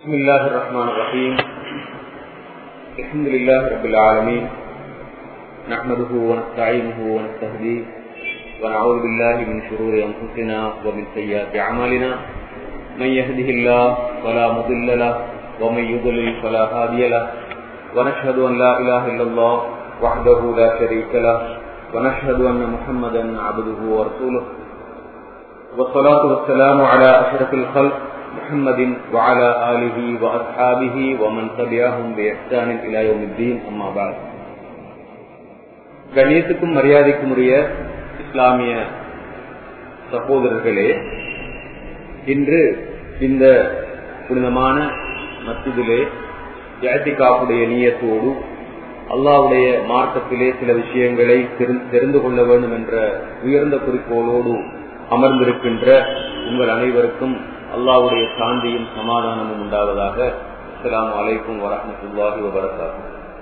بسم الله الرحمن الرحيم الحمد لله رب العالمين نحمده ونستعينه ونستهديه ونعوذ بالله من شرور أنفسنا ومن سيئات أعمالنا من يهده الله فلا مضل له ومن يضلل فلا هادي له ونشهد أن لا إله إلا الله وحده لا شريك له ونشهد أن محمدا عبده ورسوله والصلاة والسلام على أشرف الخلق محمد وعلى آله وأصحابه ومن تبعهم بإحسان إلى يوم الدين أما بعد கண்ணியத்துக்கும் மரியாதைக்கும் உரிய இஸ்லாமிய சகோதரர்களே இன்று இந்த புனிதமான மசிதிலே ஜாத்திகாப்புடைய நீயத்தோடு அல்லாவுடைய மார்க்கத்திலே சில விஷயங்களை தெரிந்து கொள்ள வேண்டும் என்ற உயர்ந்த குறிக்கோளோடு அமர்ந்திருக்கின்ற உங்கள் அனைவருக்கும் அல்லாவுடைய சாந்தியும் சமாதானமும் உண்டாவதாக அஸ்லாம் வலைக்கும் வரமத்துல்லாஹி வபரகாத்து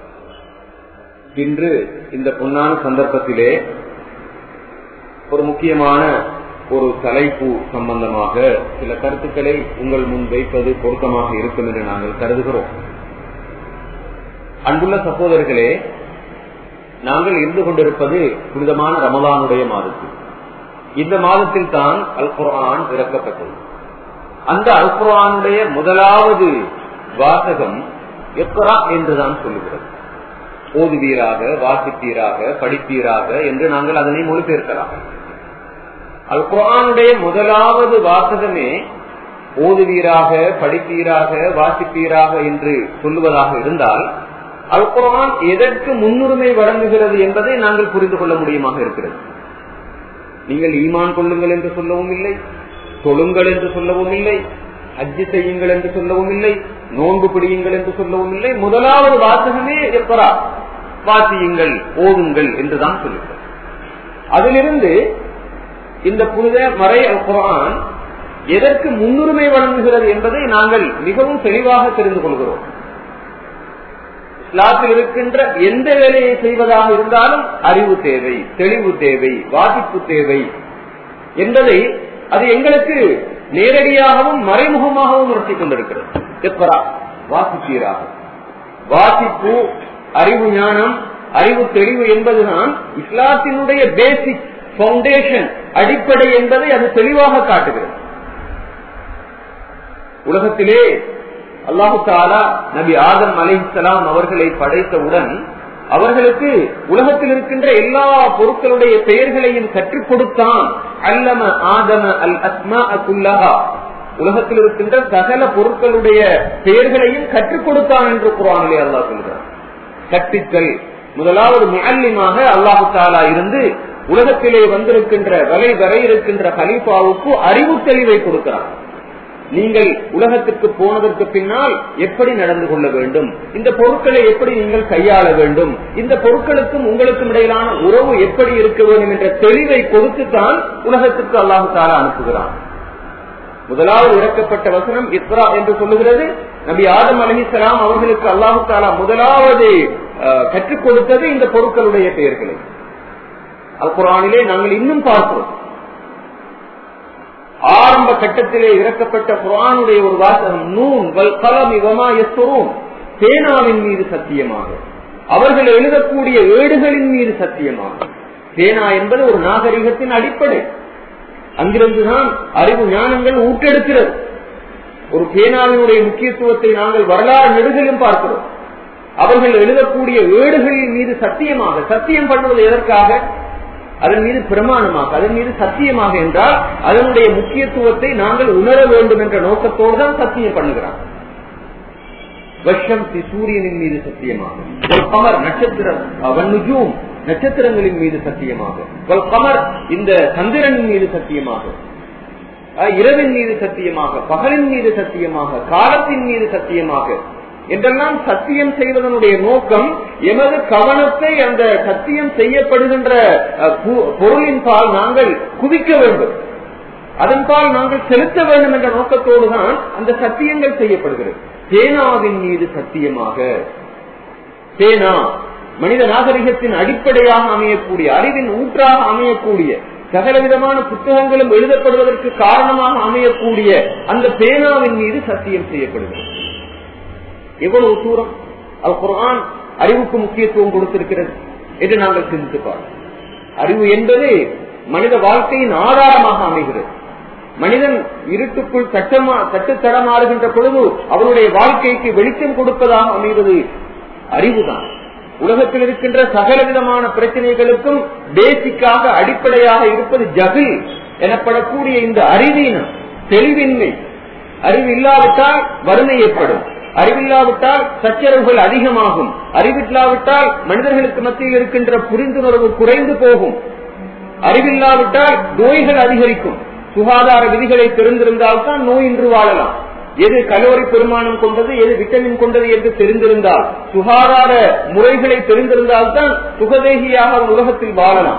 இன்று இந்த பொன்னான சந்தர்ப்பத்திலே ஒரு முக்கியமான ஒரு தலைப்பு சம்பந்தமாக சில கருத்துக்களை உங்கள் முன் வைப்பது பொருத்தமாக இருக்கும் என்று நாங்கள் கருதுகிறோம் அன்புள்ள சகோதரர்களே நாங்கள் இருந்து கொண்டிருப்பது புனிதமான ரமலானுடைய மாதத்தில் இந்த மாதத்தில் தான் அல் குரான் இறக்கப்பட்டது அந்த அல் குரானுடைய முதலாவது வாசகம் எப்ரா என்றுதான் சொல்லுகிறது ஓதுவீராக வாசிப்பீராக படிப்பீராக என்று நாங்கள் அதனை மொழிபெயர்க்கலாம் அல் குரானுடைய முதலாவது வாசகமே ஓதுவீராக படிப்பீராக வாசிப்பீராக என்று சொல்லுவதாக இருந்தால் அல் குரான் எதற்கு முன்னுரிமை வழங்குகிறது என்பதை நாங்கள் புரிந்து கொள்ள முடியுமாக இருக்கிறது நீங்கள் ஈமான் கொள்ளுங்கள் என்று சொல்லவும் இல்லை தொழுங்கள் என்று சொல்லவும் இல்லை அஜி செய்யுங்கள் என்று சொல்லவும் இல்லை நோன்பு பிடியுங்கள் என்று சொல்லவும் இல்லை முதலாவது வாசகமே எப்பரா வாசியுங்கள் ஓதுங்கள் என்றுதான் சொல்லுங்கள் அதிலிருந்து இந்த புனித மறை குரான் எதற்கு முன்னுரிமை வழங்குகிறது என்பதை நாங்கள் மிகவும் தெளிவாக தெரிந்து கொள்கிறோம் இஸ்லாத்தில் இருக்கின்ற எந்த வேலையை செய்வதாக இருந்தாலும் அறிவு தேவை தெளிவு தேவை வாசிப்பு தேவை என்பதை அது எங்களுக்கு நேரடியாகவும் மறைமுகமாகவும் உணர்த்தி கொண்டிருக்கிறது எப்பரா வாசிப்பீராக வாசிப்பு அறிவு ஞானம் அறிவு தெளிவு என்பதுதான் இஸ்லாத்தினுடைய பேசிக் பவுண்டேஷன் அடிப்படை என்பதை அது தெளிவாக காட்டுகிறது உலகத்திலே அல்லாஹு தாலா நபி ஆதம் அலிசலாம் அவர்களை படைத்தவுடன் அவர்களுக்கு உலகத்தில் இருக்கின்ற எல்லா பொருட்களுடைய பெயர்களையும் கற்றுக் கொடுத்தான் அல்லம ஆதம அல் அஸ்மா அக்குல்லஹா உலகத்தில் இருக்கின்ற சகல பொருட்களுடைய பெயர்களையும் கற்றுக் கொடுத்தான் என்று குரானிலே அல்லாஹ் சொல்கிறார் கற்பித்தல் முதலாவது முஅல்லிமாக அல்லாஹு தாலா இருந்து உலகத்திலே வந்திருக்கின்ற வரை வரை இருக்கின்ற ஹலீஃபாவுக்கு அறிவு தெளிவை கொடுக்கிறார் நீங்கள் உலகத்திற்கு போனதற்கு பின்னால் எப்படி நடந்து கொள்ள வேண்டும் இந்த பொருட்களை எப்படி நீங்கள் கையாள வேண்டும் இந்த பொருட்களுக்கும் உங்களுக்கும் இடையிலான உறவு எப்படி இருக்க வேண்டும் என்ற தெளிவை கொடுத்துத்தான் உலகத்திற்கு அல்லாஹு தாலா அனுப்புகிறான் முதலாவது இறக்கப்பட்ட வசனம் இஸ்ரா என்று சொல்லுகிறது நபி ஆதம் அலிசலாம் அவர்களுக்கு அல்லாஹு தாலா முதலாவது கற்றுக் கொடுத்தது இந்த பொருட்களுடைய பெயர்களை அல் குரானிலே நாங்கள் இன்னும் பார்க்கிறோம் ஆரம்ப கட்டத்திலே இறக்கப்பட்ட குரானுடைய ஒரு வாசகம் நூன் வல் கலம் இவமா எஸ்வரும் சேனாவின் மீது சத்தியமாக அவர்கள் எழுதக்கூடிய ஏடுகளின் மீது சத்தியமாக சேனா என்பது ஒரு நாகரிகத்தின் அடிப்படை அங்கிருந்துதான் அறிவு ஞானங்கள் ஊட்டெடுக்கிறது ஒரு பேனாவினுடைய முக்கியத்துவத்தை நாங்கள் வரலாறு நெடுகளும் பார்க்கிறோம் அவர்கள் எழுதக்கூடிய ஏடுகளின் மீது சத்தியமாக சத்தியம் பண்ணுவது எதற்காக அதன் மீது பிரமாணமாக அதன் மீது சத்தியமாக என்றால் அதனுடைய முக்கியத்துவத்தை நாங்கள் உணர வேண்டும் என்ற நோக்கத்தோடு தான் சத்தியம் பண்ணுகிறான் வஷம் சூரியனின் மீது சத்தியமாக ஒரு கமர் நட்சத்திரம் அவனுஜூம் நட்சத்திரங்களின் மீது சத்தியமாக ஒரு கமர் இந்த சந்திரனின் மீது சத்தியமாக இரவின் மீது சத்தியமாக பகலின் மீது சத்தியமாக காலத்தின் மீது சத்தியமாக என்றெல்லாம் சத்தியம் செய்வதனுடைய நோக்கம் எமது கவனத்தை அந்த சத்தியம் செய்யப்படுகின்ற பொருளின் பால் நாங்கள் குவிக்க வேண்டும் அதன் பால் நாங்கள் செலுத்த வேண்டும் என்ற நோக்கத்தோடு தான் அந்த சத்தியங்கள் செய்யப்படுகிறது சேனாவின் மீது சத்தியமாக சேனா மனித நாகரிகத்தின் அடிப்படையாக அமையக்கூடிய அறிவின் ஊற்றாக அமையக்கூடிய சகல விதமான புத்தகங்களும் எழுதப்படுவதற்கு காரணமாக அமையக்கூடிய அந்த பேனாவின் மீது சத்தியம் செய்யப்படுகிறது எவ்வளவு தூரம் அல் குர்ஆன் அறிவுக்கு முக்கியத்துவம் கொடுத்திருக்கிறது என்று நாங்கள் சிந்தித்து பார்க்கிறோம் அறிவு என்பது மனித வாழ்க்கையின் ஆதாரமாக அமைகிறது மனிதன் இருட்டுக்குள் தட்டமா தட்டுத்தடமாறுகின்ற பொழுது அவருடைய வாழ்க்கைக்கு வெளிச்சம் கொடுப்பதாக அமைகிறது அறிவுதான் உலகத்தில் இருக்கின்ற சகல விதமான பிரச்சனைகளுக்கும் பேசிக்காக அடிப்படையாக இருப்பது ஜகில் எனப்படக்கூடிய இந்த அறிவீனம் தெளிவின்மை அறிவு இல்லாவிட்டால் வறுமை ஏற்படும் அறிவில்லாவிட்டால் சச்சரவுகள் அதிகமாகும் அறிவில்லாவிட்டால் மனிதர்களுக்கு மத்தியில் இருக்கின்ற புரிந்துணர்வு குறைந்து போகும் அறிவில்லாவிட்டால் நோய்கள் அதிகரிக்கும் சுகாதார விதிகளை தெரிந்திருந்தால் தான் நோய் இன்று வாழலாம் எது கலோரி பெருமானம் கொண்டது எது விட்டமின் கொண்டது என்று தெரிந்திருந்தால் சுகாதார முறைகளை தெரிந்திருந்தால் தான் சுகதேகியாக அவன் உலகத்தில் வாழலாம்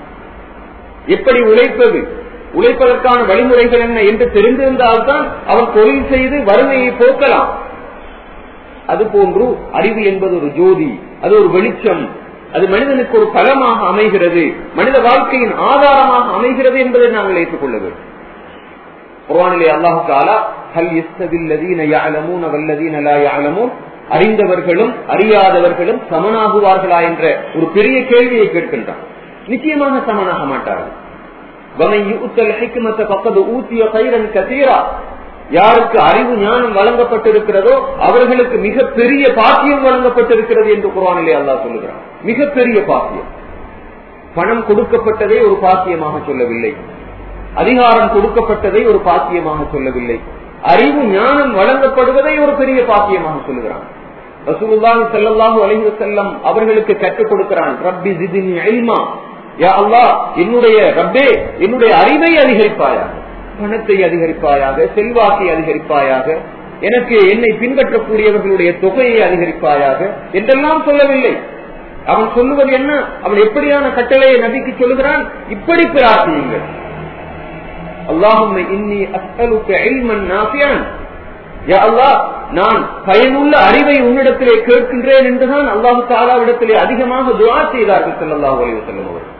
எப்படி உழைப்பது உழைப்பதற்கான வழிமுறைகள் என்ன என்று தெரிந்திருந்தால் தான் அவன் தொழில் செய்து வறுமையை போக்கலாம் அதுபோன்று அறிவு என்பது ஒரு ஜோதி அது ஒரு வெளிச்சம் அது மனிதனுக்கு ஒரு பலமாக அமைகிறது மனித வாழ்க்கையின் ஆதாரமாக அமைகிறது என்பதை நாங்கள் ஏற்றுக்கொள்ள வேண்டும் குர்ஆனிலே அல்லாஹு தாலா ஹல் யஸ்தவில்லதீன யஅலமூன வல்லதீன லா யஅலமூன் அறிந்தவர்களும் அறியாதவர்களும் சமனாகுவார்களா என்ற ஒரு பெரிய கேள்வியை கேட்கின்றான் நிச்சயமாக சமனாக மாட்டார்கள் وَمَنْ يُؤْتَ الْحِكْمَةَ فَقَدْ أُوتِيَ خَيْرًا كَثِيرًا யாருக்கு அறிவு ஞானம் வழங்கப்பட்டிருக்கிறதோ அவர்களுக்கு மிக பெரிய பாக்கியம் வழங்கப்பட்டிருக்கிறது என்று குரானிலே அல்லாஹ் சொல்லுகிறான் மிக பெரிய பாக்கியம் பணம் கொடுக்கப்பட்டதே ஒரு பாக்கியமாக சொல்லவில்லை அதிகாரம் கொடுக்கப்பட்டதை ஒரு பாக்கியமாக சொல்லவில்லை அறிவு ஞானம் வழங்கப்படுவதை ஒரு பெரிய பாக்கியமாக சொல்லுகிறான் ரசூலுல்லாஹி ஸல்லல்லாஹு அலைஹி வஸல்லம் அவர்களுக்கு கற்றுக் கொடுக்கிறான் ரப்பி ஜித்னி இல்மா யா அல்லாஹ் என்னுடைய ரப்பே என்னுடைய அறிவை அதிகரிப்பாயாக பணத்தை அதிகரிப்பாயாக செல்வாக்கை அதிகரிப்பாயாக எனக்கு என்னை பின்பற்றக்கூடியவர்களுடைய தொகையை அதிகரிப்பாயாக என்றெல்லாம் சொல்லவில்லை அவன் சொல்லுவது என்ன அவன் எப்படியான கட்டளையை நபிக்கு சொல்லுகிறான் இப்படி பிரார்த்தியுங்கள் அல்லாஹும் இன்னி அஸ்அலுக்க இல்மன் நாஃபியான் யா அல்லாஹ் நான் பயனுள்ள அறிவை உன்னிடத்திலே கேட்கின்றேன் என்றுதான் அல்லாஹு தாலாவிடத்திலே அதிகமாக துவா செய்தார்கள் ஸல்லல்லாஹு அலைஹி வஸல்லம் அவர்கள்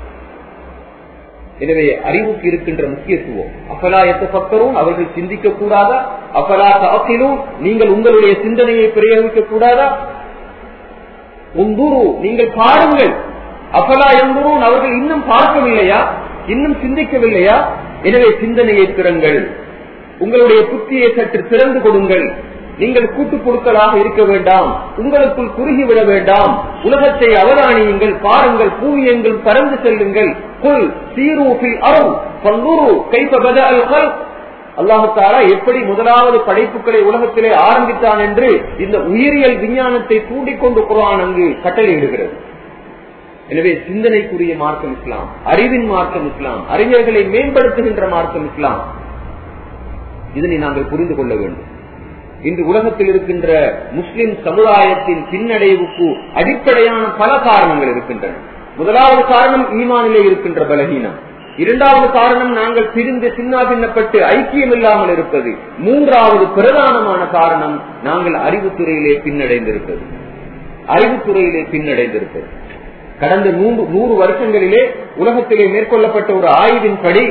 எனவே அறிவுக்கு இருக்கின்ற முக்கியத்துவம் அபலா எத்தப்பக்கரும் அவர்கள் சிந்திக்க கூடாதா அபலா தாக்கிலும் நீங்கள் உங்களுடைய சிந்தனையை பிரயோகிக்க கூடாதா உந்துரு நீங்கள் பாருங்கள் அபலா எந்துரும் அவர்கள் இன்னும் பார்க்கவில்லையா இன்னும் சிந்திக்கவில்லையா எனவே சிந்தனையை திறங்கள் உங்களுடைய புத்தியை சற்று திறந்து கொடுங்கள் நீங்கள் கூட்டு பொருட்களாக இருக்க வேண்டாம் உங்களுக்குள் குறுகிவிட வேண்டாம் உலகத்தை அவதானியுங்கள் பாருங்கள் பூவியங்கள் பறந்து செல்லுங்கள் குல் சீரூபில் அருள் பல்லுரு கைப்பத அல்கல் அல்லாஹாலா எப்படி முதலாவது படைப்புகளை உலகத்திலே ஆரம்பித்தான் என்று இந்த உயிரியல் விஞ்ஞானத்தை தூண்டிக்கொண்டு குரான் அங்கு கட்டளையிடுகிறது எனவே சிந்தனைக்குரிய மார்க்கம் இஸ்லாம் அறிவின் மார்க்கம் இஸ்லாம் அறிஞர்களை மேம்படுத்துகின்ற மார்க்கம் இஸ்லாம் இதனை நாங்கள் புரிந்து கொள்ள வேண்டும் இன்று உலகத்தில் இருக்கின்ற முஸ்லிம் சமுதாயத்தின் பின்னடைவுக்கு அடிப்படையான பல காரணங்கள் இருக்கின்றன முதலாவது காரணம் ஈமானிலே இருக்கின்ற பலகீனம் இரண்டாவது காரணம் நாங்கள் பிரிந்து சின்னா பின்னப்பட்டு ஐக்கியம் இல்லாமல் இருப்பது மூன்றாவது பிரதானமான காரணம் நாங்கள் அறிவுத்துறையிலே பின்னடைந்திருப்பது அறிவுத்துறையிலே பின்னடைந்திருப்பது கடந்த நூறு நூறு வருஷங்களிலே உலகத்திலே மேற்கொள்ளப்பட்ட ஒரு ஆய்வின்படி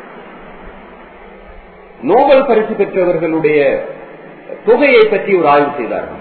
நோபல் பரிசு பெற்றவர்களுடைய தொகையை பற்றி ஒரு ஆய்வு செய்தார்கள்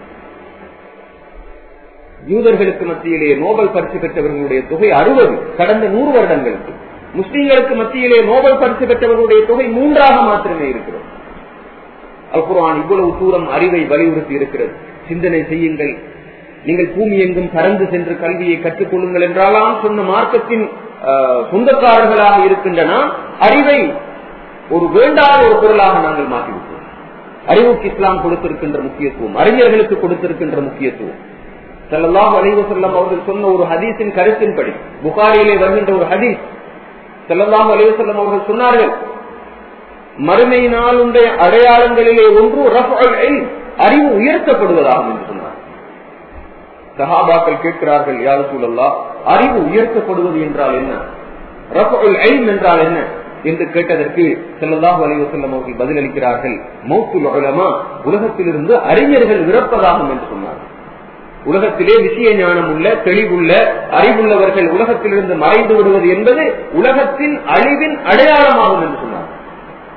யூதர்களுக்கு மத்தியிலே நோபல் பரிசு பெற்றவர்களுடைய தொகை அறுபது கடந்த நூறு வருடங்களுக்கு முஸ்லிம்களுக்கு மத்தியிலே நோபல் பரிசு பெற்றவர்களுடைய தொகை மூன்றாக மாத்திரமே இருக்கிறது அல்குரான் இவ்வளவு தூரம் அறிவை வலியுறுத்தி இருக்கிறது சிந்தனை செய்யுங்கள் நீங்கள் பூமி எங்கும் பறந்து சென்று கல்வியை கற்றுக் கொள்ளுங்கள் என்றாலாம் சொன்ன மார்க்கத்தின் சொந்தக்காரர்களாக இருக்கின்றன அறிவை ஒரு வேண்டாத ஒரு பொருளாக நாங்கள் மாற்றிவிட்டோம் அறிவுக்கு இஸ்லாம் கொடுத்திருக்கின்ற முக்கியத்துவம் அறிஞர்களுக்கு கொடுத்திருக்கின்ற முக்கியத்துவம் செல்லலாம் அலைவு செல்லம் அவர்கள் சொன்ன ஒரு ஹதீஸின் கருத்தின்படி புகாரியிலே வருகின்ற ஒரு ஹதீஸ் செல்லலாம் அலைவு செல்லம் அவர்கள் சொன்னார்கள் மறுமை நாளுடைய அடையாளங்களிலே ஒன்று அறிவு உயர்த்தப்படுவதாகும் என்று சொன்னார் சஹாபாக்கள் கேட்கிறார்கள் யாரு சூழல்லா அறிவு உயர்த்தப்படுவது என்றால் என்ன ரஃபுல் ஐம் என்றால் என்ன என்று கேட்டதற்கு செல்லல்லாஹு அலைவ செல்லம் அவர்கள் பதிலளிக்கிறார்கள் மௌத்துல் உலமா உலகத்திலிருந்து அறிஞர்கள் விறப்பதாகும் என்று சொன்னார்கள் உலகத்திலே விஷய ஞானம் உள்ள தெளிவுள்ள அறிவுள்ளவர்கள் உலகத்திலிருந்து மறைந்து விடுவது என்பது உலகத்தின் அழிவின் அடையாளமாகும் என்று சொன்னார்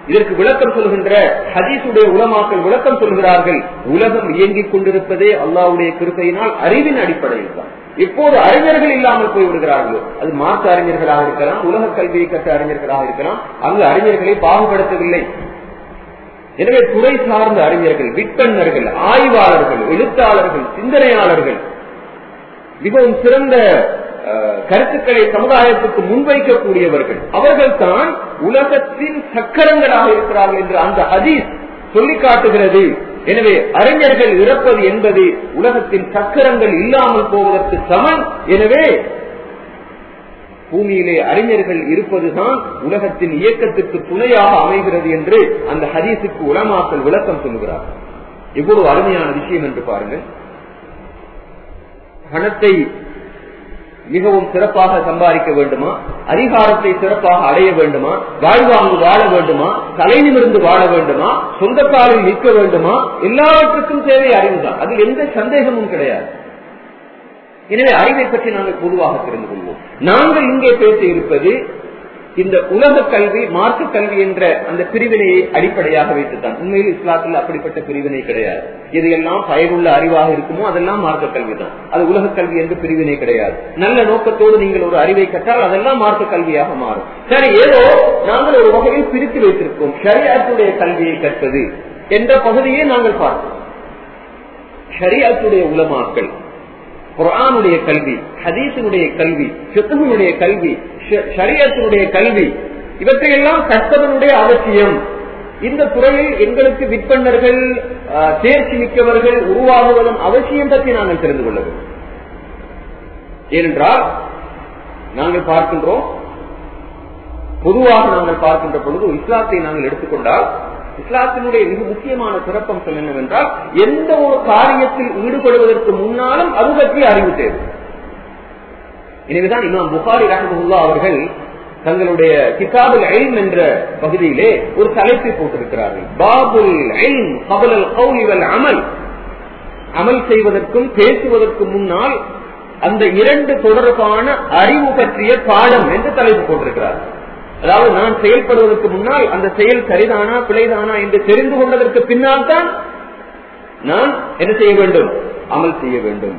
இதற்கு விளக்கம் சொல்கின்ற ஹதீசுடைய உலமாக்கள் விளக்கம் சொல்கிறார்கள் உலகம் இயங்கிக் கொண்டிருப்பதே அல்லாவுடைய கிருப்பையினால் அறிவின் அடிப்படையில் தான் எப்போது அறிஞர்கள் இல்லாமல் போய் விடுகிறார்களோ அது மாற்று அறிஞர்களாக இருக்கலாம் உலக கல்வியை கற்ற அறிஞர்களாக இருக்கலாம் அங்கு அறிஞர்களை பாகுபடுத்தவில்லை எனவே துறை சார்ந்த அறிஞர்கள் விற்பன்னர்கள் ஆய்வாளர்கள் எழுத்தாளர்கள் சிந்தனையாளர்கள் மிகவும் சிறந்த கருத்துக்களை சமுதாயத்துக்கு முன்வைக்கக்கூடியவர்கள் அவர்கள் தான் உலகத்தின் சக்கரங்களாக இருக்கிறார்கள் என்று அந்த ஹதீஸ் சொல்லி காட்டுகிறது எனவே அறிஞர்கள் இறப்பது என்பது உலகத்தின் சக்கரங்கள் இல்லாமல் போவதற்கு சமன் எனவே பூமியிலே அறிஞர்கள் இருப்பதுதான் உலகத்தின் இயக்கத்திற்கு துணையாக அமைகிறது என்று அந்த ஹதீஸுக்கு உலமாக்கல் விளக்கம் சொல்லுகிறார் எவ்வளவு அருமையான விஷயம் என்று பாருங்கள் பணத்தை மிகவும் சிறப்பாக சம்பாதிக்க வேண்டுமா அதிகாரத்தை சிறப்பாக அடைய வேண்டுமா வாழ்வாங்கு வாழ வேண்டுமா தலை நிமிர்ந்து வாழ வேண்டுமா சொந்த காலில் நிற்க வேண்டுமா எல்லாவற்றுக்கும் தேவை அறிவுதான் அதில் எந்த சந்தேகமும் கிடையாது எனவே அறிவை பற்றி நாங்கள் பொதுவாக தெரிந்து கொள்வோம் நாங்கள் இங்கே பேச இருப்பது இந்த உலக கல்வி மார்க்க கல்வி என்ற அந்த பிரிவினையை அடிப்படையாக வைத்துத்தான் உண்மையில் இஸ்லாத்தில் அப்படிப்பட்ட பிரிவினை கிடையாது இது எல்லாம் பயனுள்ள அறிவாக இருக்குமோ அதெல்லாம் மார்க்க கல்வி தான் அது உலக கல்வி என்று பிரிவினை கிடையாது நல்ல நோக்கத்தோடு நீங்கள் ஒரு அறிவை கற்றால் அதெல்லாம் மார்க்க கல்வியாக மாறும் சரி ஏதோ நாங்கள் ஒரு வகையில் பிரித்து வைத்திருக்கோம் ஷரியாத்துடைய கல்வியை கற்பது என்ற பகுதியை நாங்கள் பார்த்தோம் ஷரியாத்துடைய உலமாக்கள் குரானுடைய கல்வி ஹதீசனுடைய கல்வி சித்தனுடைய கல்வி ஷரியத்தினுடைய கல்வி இவற்றையெல்லாம் கற்பதனுடைய அவசியம் இந்த துறையில் எங்களுக்கு விற்பனர்கள் தேர்ச்சி மிக்கவர்கள் உருவாகுவதன் அவசியம் பற்றி நாங்கள் தெரிந்து கொள்ள வேண்டும் ஏனென்றால் நாங்கள் பார்க்கின்றோம் பொதுவாக நாங்கள் பார்க்கின்ற பொழுது இஸ்லாத்தை நாங்கள் எடுத்துக்கொண்டால் இஸ்லாத்தினுடைய மிக முக்கியமான சிறப்பம்சம் என்னவென்றால் எந்த ஒரு காரியத்தில் ஈடுபடுவதற்கு முன்னாலும் அது பற்றி அறிவு தேவை எனவேதான் இமாம் புகாரி ரஹமுல்லா அவர்கள் தங்களுடைய கிதாபுல் ஐம் என்ற பகுதியிலே ஒரு தலைப்பை போட்டிருக்கிறார்கள் பாபுல் ஐம் கபலல் கௌலிவல் அமல் அமல் செய்வதற்கும் பேசுவதற்கு முன்னால் அந்த இரண்டு தொடர்பான அறிவு பற்றிய பாடம் என்று தலைப்பு போட்டிருக்கிறார்கள் அதாவது நான் செயல்படுவதற்கு முன்னால் அந்த செயல் சரிதானா பிழைதானா என்று தெரிந்து கொண்டதற்கு பின்னால் தான் நான் என்ன செய்ய வேண்டும் அமல் செய்ய வேண்டும்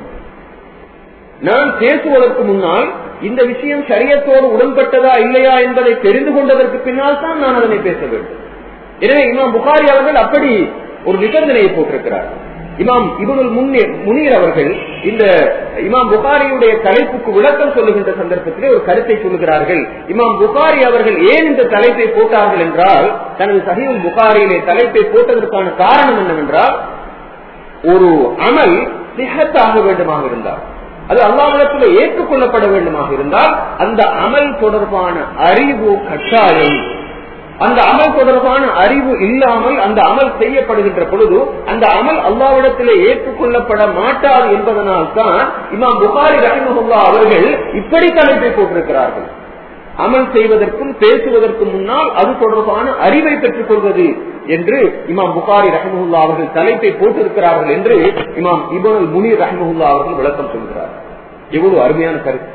நான் பேசுவதற்கு முன்னால் இந்த விஷயம் சரியத்தோடு உடன்பட்டதா இல்லையா என்பதை தெரிந்து கொண்டதற்கு பின்னால் தான் நான் அதனை பேச வேண்டும் எனவே இமாம் புகாரி அவர்கள் அப்படி ஒரு நிபந்தனையை போட்டிருக்கிறார் இமாம் இவனுள் முனீர் அவர்கள் இந்த இமாம் புகாரியுடைய தலைப்புக்கு விளக்கம் சொல்லுகின்ற சந்தர்ப்பத்திலே ஒரு கருத்தை சொல்லுகிறார்கள் இமாம் புகாரி அவர்கள் ஏன் இந்த தலைப்பை போட்டார்கள் என்றால் தனது சகிவுல் புகாரியிலே தலைப்பை போட்டதற்கான காரணம் என்னவென்றால் ஒரு அமல் சிகத்தாக வேண்டுமாக இருந்தார் அது அல்லாவிடத்தில் ஏற்றுக்கொள்ளப்பட வேண்டுமாக இருந்தால் அந்த அமல் தொடர்பான அறிவு கட்டாயம் அந்த அமல் தொடர்பான அறிவு இல்லாமல் அந்த அமல் செய்யப்படுகின்ற பொழுது அந்த அமல் அல்லாவிடத்திலே ஏற்றுக்கொள்ளப்பட மாட்டாது என்பதனால் தான் இமாம் புகாரி ரஹிமஹுல்லா அவர்கள் இப்படி தலைப்பை போட்டிருக்கிறார்கள் அமல் செய்வதற்கும் பேசுவதற்கும் முன்னால் அது தொடர்பான அறிவை பெற்றுக் கொள்வது என்று இமாம் புகாரி ரஹமுல்லா அவர்கள் தலைப்பை போட்டிருக்கிறார்கள் என்று இமாம் இபனுல் முனீர் ரஹமுல்லா அவர்கள் விளக்கம் சொல்கிறார் எவ்வளவு அருமையான கருத்து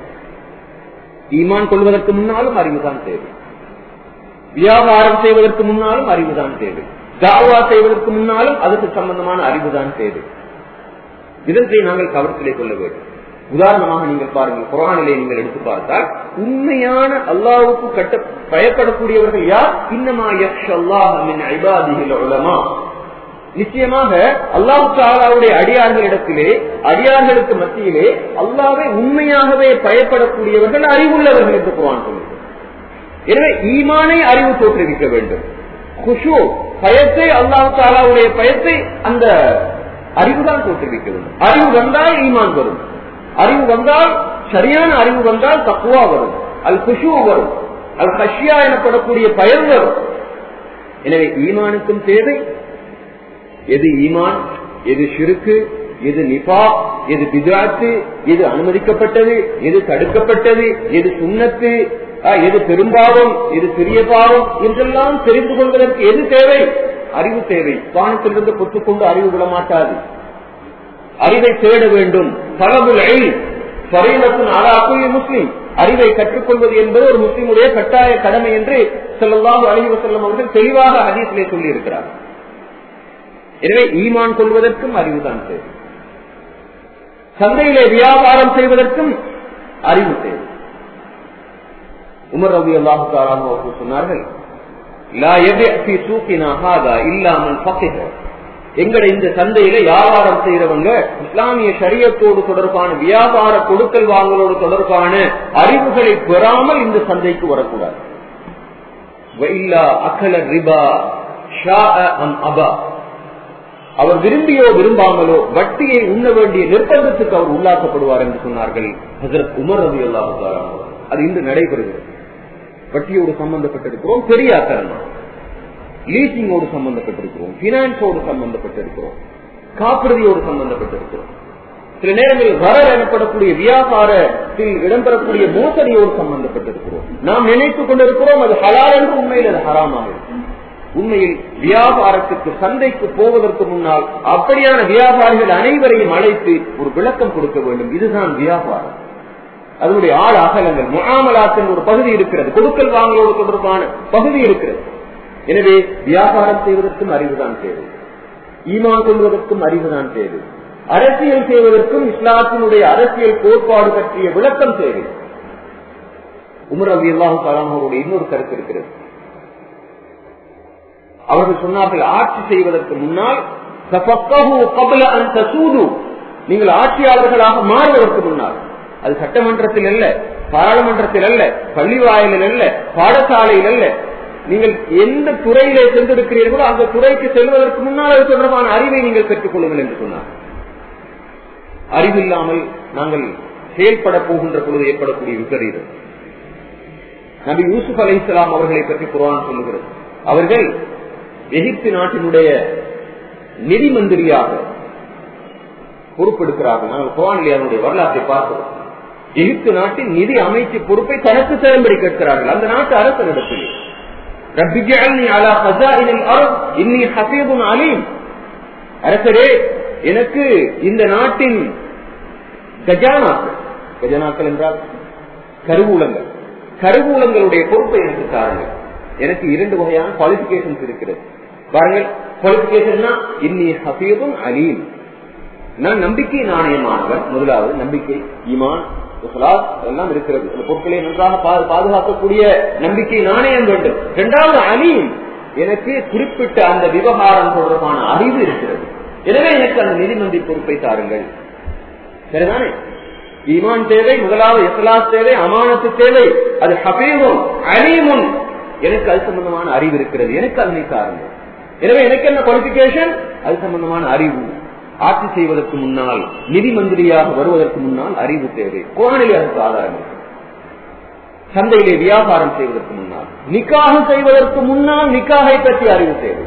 ஈமான் கொள்வதற்கு முன்னாலும் அறிவுதான் தேவை வியாபாரம் செய்வதற்கு முன்னாலும் அறிவுதான் தேவை தாவா செய்வதற்கு முன்னாலும் அதுக்கு சம்பந்தமான அறிவுதான் தேவை இதத்தை நாங்கள் கவனத்திலே கொள்ள வேண்டும் உதாரணமாக நீங்கள் பாருங்கள் குரானிலே நீங்கள் எடுத்து பார்த்தால் உண்மையான அல்லாவுக்கு கட்ட பயப்படக்கூடியவர்கள் யார் இன்னமா உலமா நிச்சயமாக அல்லாஹு தாலாவுடைய அடியார்களிடத்திலே அடியார்களுக்கு மத்தியிலே அல்லாவை உண்மையாகவே பயப்படக்கூடியவர்கள் அறிவுள்ளவர்கள் என்று குரான் சொல்லுங்கள் எனவே ஈமானை அறிவு தோற்றுவிக்க வேண்டும் குஷு பயத்தை அல்லாஹு தாலாவுடைய பயத்தை அந்த அறிவுதான் தோற்றுவிக்க வேண்டும் அறிவு வந்தால் ஈமான் வரும் அறிவு வந்தால் சரியான அறிவு வந்தால் தக்குவா வரும் அல் குஷு வரும் அல் ஹஷியா எனப்படக்கூடிய பயன் வரும் எனவே ஈமானுக்கும் தேவை எது ஈமான் எது சிறுக்கு எது நிபா எது பிதாத்து எது அனுமதிக்கப்பட்டது எது தடுக்கப்பட்டது எது சுண்ணத்து எது பெரும்பாவம் எது சிறிய பாவம் என்றெல்லாம் தெரிந்து கொள்வதற்கு எது தேவை அறிவு தேவை வானத்திலிருந்து கொத்துக்கொண்டு அறிவு விட மாட்டாது அறிவை தேட வேண்டும் பலபுல் பரையினத்தின் அலாக்குரிய முஸ்லிம் அறிவை கற்றுக்கொள்வது என்பது ஒரு முஸ்லிமுடைய கட்டாய கடமை என்று செல்லல்லாஹு அலைஹி வஸல்லம் அவர்கள் தெளிவாக ஹதீஸிலே சொல்லி இருக்கிறார் எனவே ஈமான் கொள்வதற்கும் அறிவுதான் தேவை சந்தையிலே வியாபாரம் செய்வதற்கும் அறிவு தேவை உமர் ரவி அல்லாஹு அவர்கள் சொன்னார்கள் லா யபி' ஃபீ சூக்கினா ஹாதா இல்லா மன் ஃபகிஹ. எங்கட இந்த சந்தையில வியாபாரம் செய்யறவங்க இஸ்லாமிய ஷரியத்தோடு தொடர்பான வியாபார கொடுக்கல் வாங்கலோடு தொடர்பான அறிவுகளை பெறாமல் இந்த சந்தைக்கு வரக்கூடாது வஇல்லா அகல ரிபா ஷாஅ அம் அபா அவர் விரும்பியோ விரும்பாமலோ வட்டியை உண்ண வேண்டிய நிர்பந்தத்துக்கு அவர் உள்ளாக்கப்படுவார் என்று சொன்னார்கள் ஹசரத் உமர் ரவி அல்லாஹு அது இன்று நடைபெறுகிறது வட்டியோடு சம்பந்தப்பட்டிருக்கிறோம் பெரிய அக்கறம் லீசிங்கோடு சம்பந்தப்பட்டிருக்கிறோம் பினான்ஸோடு சம்பந்தப்பட்டிருக்கிறோம் காப்புறுதியோடு சம்பந்தப்பட்டிருக்கிறோம் சில நேரங்களில் வரர் எனப்படக்கூடிய வியாபாரத்தில் இடம்பெறக்கூடிய மோசடியோடு சம்பந்தப்பட்டிருக்கிறோம் நாம் நினைத்துக் கொண்டிருக்கிறோம் அது ஹலால் என்று உண்மையில் அது ஹராமாக இருக்கும் உண்மையில் வியாபாரத்துக்கு சந்தைக்கு போவதற்கு முன்னால் அப்படியான வியாபாரிகள் அனைவரையும் அழைத்து ஒரு விளக்கம் கொடுக்க வேண்டும் இதுதான் வியாபாரம் அதனுடைய ஆள் அகலங்கள் முகாமலாத்தின் ஒரு பகுதி இருக்கிறது கொடுக்கல் வாங்கலோடு தொடர்பான பகுதி இருக்கிறது எனவே வியாபாரம் செய்வதற்கும் அறிவுதான் தேவை ஈமான் கொள்வதற்கும் அறிவுதான் தேவை அரசியல் செய்வதற்கும் இஸ்லாத்தினுடைய அரசியல் கோட்பாடு பற்றிய விளக்கம் தேவை உமர் அபி அல்லாஹு கலாமருடைய இன்னொரு கருத்து இருக்கிறது அவர்கள் சொன்னார்கள் ஆட்சி செய்வதற்கு முன்னால் நீங்கள் ஆட்சியாளர்களாக மாறுவதற்கு முன்னால் அது சட்டமன்றத்தில் அல்ல பாராளுமன்றத்தில் அல்ல பள்ளி வாயிலில் அல்ல பாடசாலையில் அல்ல நீங்கள் எந்த துறையிலே சென்றிருக்கிறீர்களோ அந்த துறைக்கு செல்வதற்கு முன்னால் அது தொடர்பான அறிவை நீங்கள் பெற்றுக் கொள்ளுங்கள் என்று சொன்னார் அறிவில்லாமல் நாங்கள் செயல்பட போகின்ற பொழுது ஏற்படக்கூடிய விபரீதம் நபி யூசுப் அலை இஸ்லாம் அவர்களை பற்றி குரான் சொல்லுகிறது அவர்கள் எகிப்து நாட்டினுடைய நிதி மந்திரியாக பொறுப்பெடுக்கிறார்கள் நாங்கள் குரானிலே அதனுடைய வரலாற்றை பார்க்கிறோம் எகிப்து நாட்டின் நிதி அமைச்சு பொறுப்பை தனக்கு செயல்படி கேட்கிறார்கள் அந்த நாட்டு அரசனிடத்தில் அரசரே எனக்கு இந்த நாட்டின் கஜானாக்கள் கஜானாக்கள் என்றால் கருவூலங்கள் கருவூலங்களுடைய பொறுப்பை எனக்கு தாருங்கள் எனக்கு இரண்டு வகையான குவாலிபிகேஷன்ஸ் இருக்கிறது பாருங்கள் குவாலிபிகேஷன் இன்னி ஹபீதும் அலீம் நான் நம்பிக்கை நாணயமானவர் முதலாவது நம்பிக்கை ஈமான் எல்லாம் இருக்கிறது இந்த பொருட்களை நன்றாக பாதுகாக்கக்கூடிய நம்பிக்கை நாணயம் வேண்டும் இரண்டாவது அலீம் எனக்கு குறிப்பிட்ட அந்த விவகாரம் தொடர்பான அறிவு இருக்கிறது எனவே எனக்கு அந்த நிதிமந்தி பொறுப்பை தாருங்கள் சரிதானே ஈமான் தேவை முதலாவது எஸ்லாஸ் தேவை அமானத்து தேவை அது ஹபீமும் அலீமும் எனக்கு அது சம்பந்தமான அறிவு இருக்கிறது எனக்கு அதனை தாருங்கள் எனவே எனக்கு என்ன குவாலிபிகேஷன் அது சம்பந்தமான அறிவு ஆட்சி செய்வதற்கு முன்னால் நிதி மந்திரியாக வருவதற்கு முன்னால் அறிவு தேவை கோணிலே அதற்கு ஆதாரம் இருக்கு சந்தையிலே வியாபாரம் செய்வதற்கு முன்னால் நிக்காக செய்வதற்கு முன்னால் நிக்காகை பற்றி அறிவு தேவை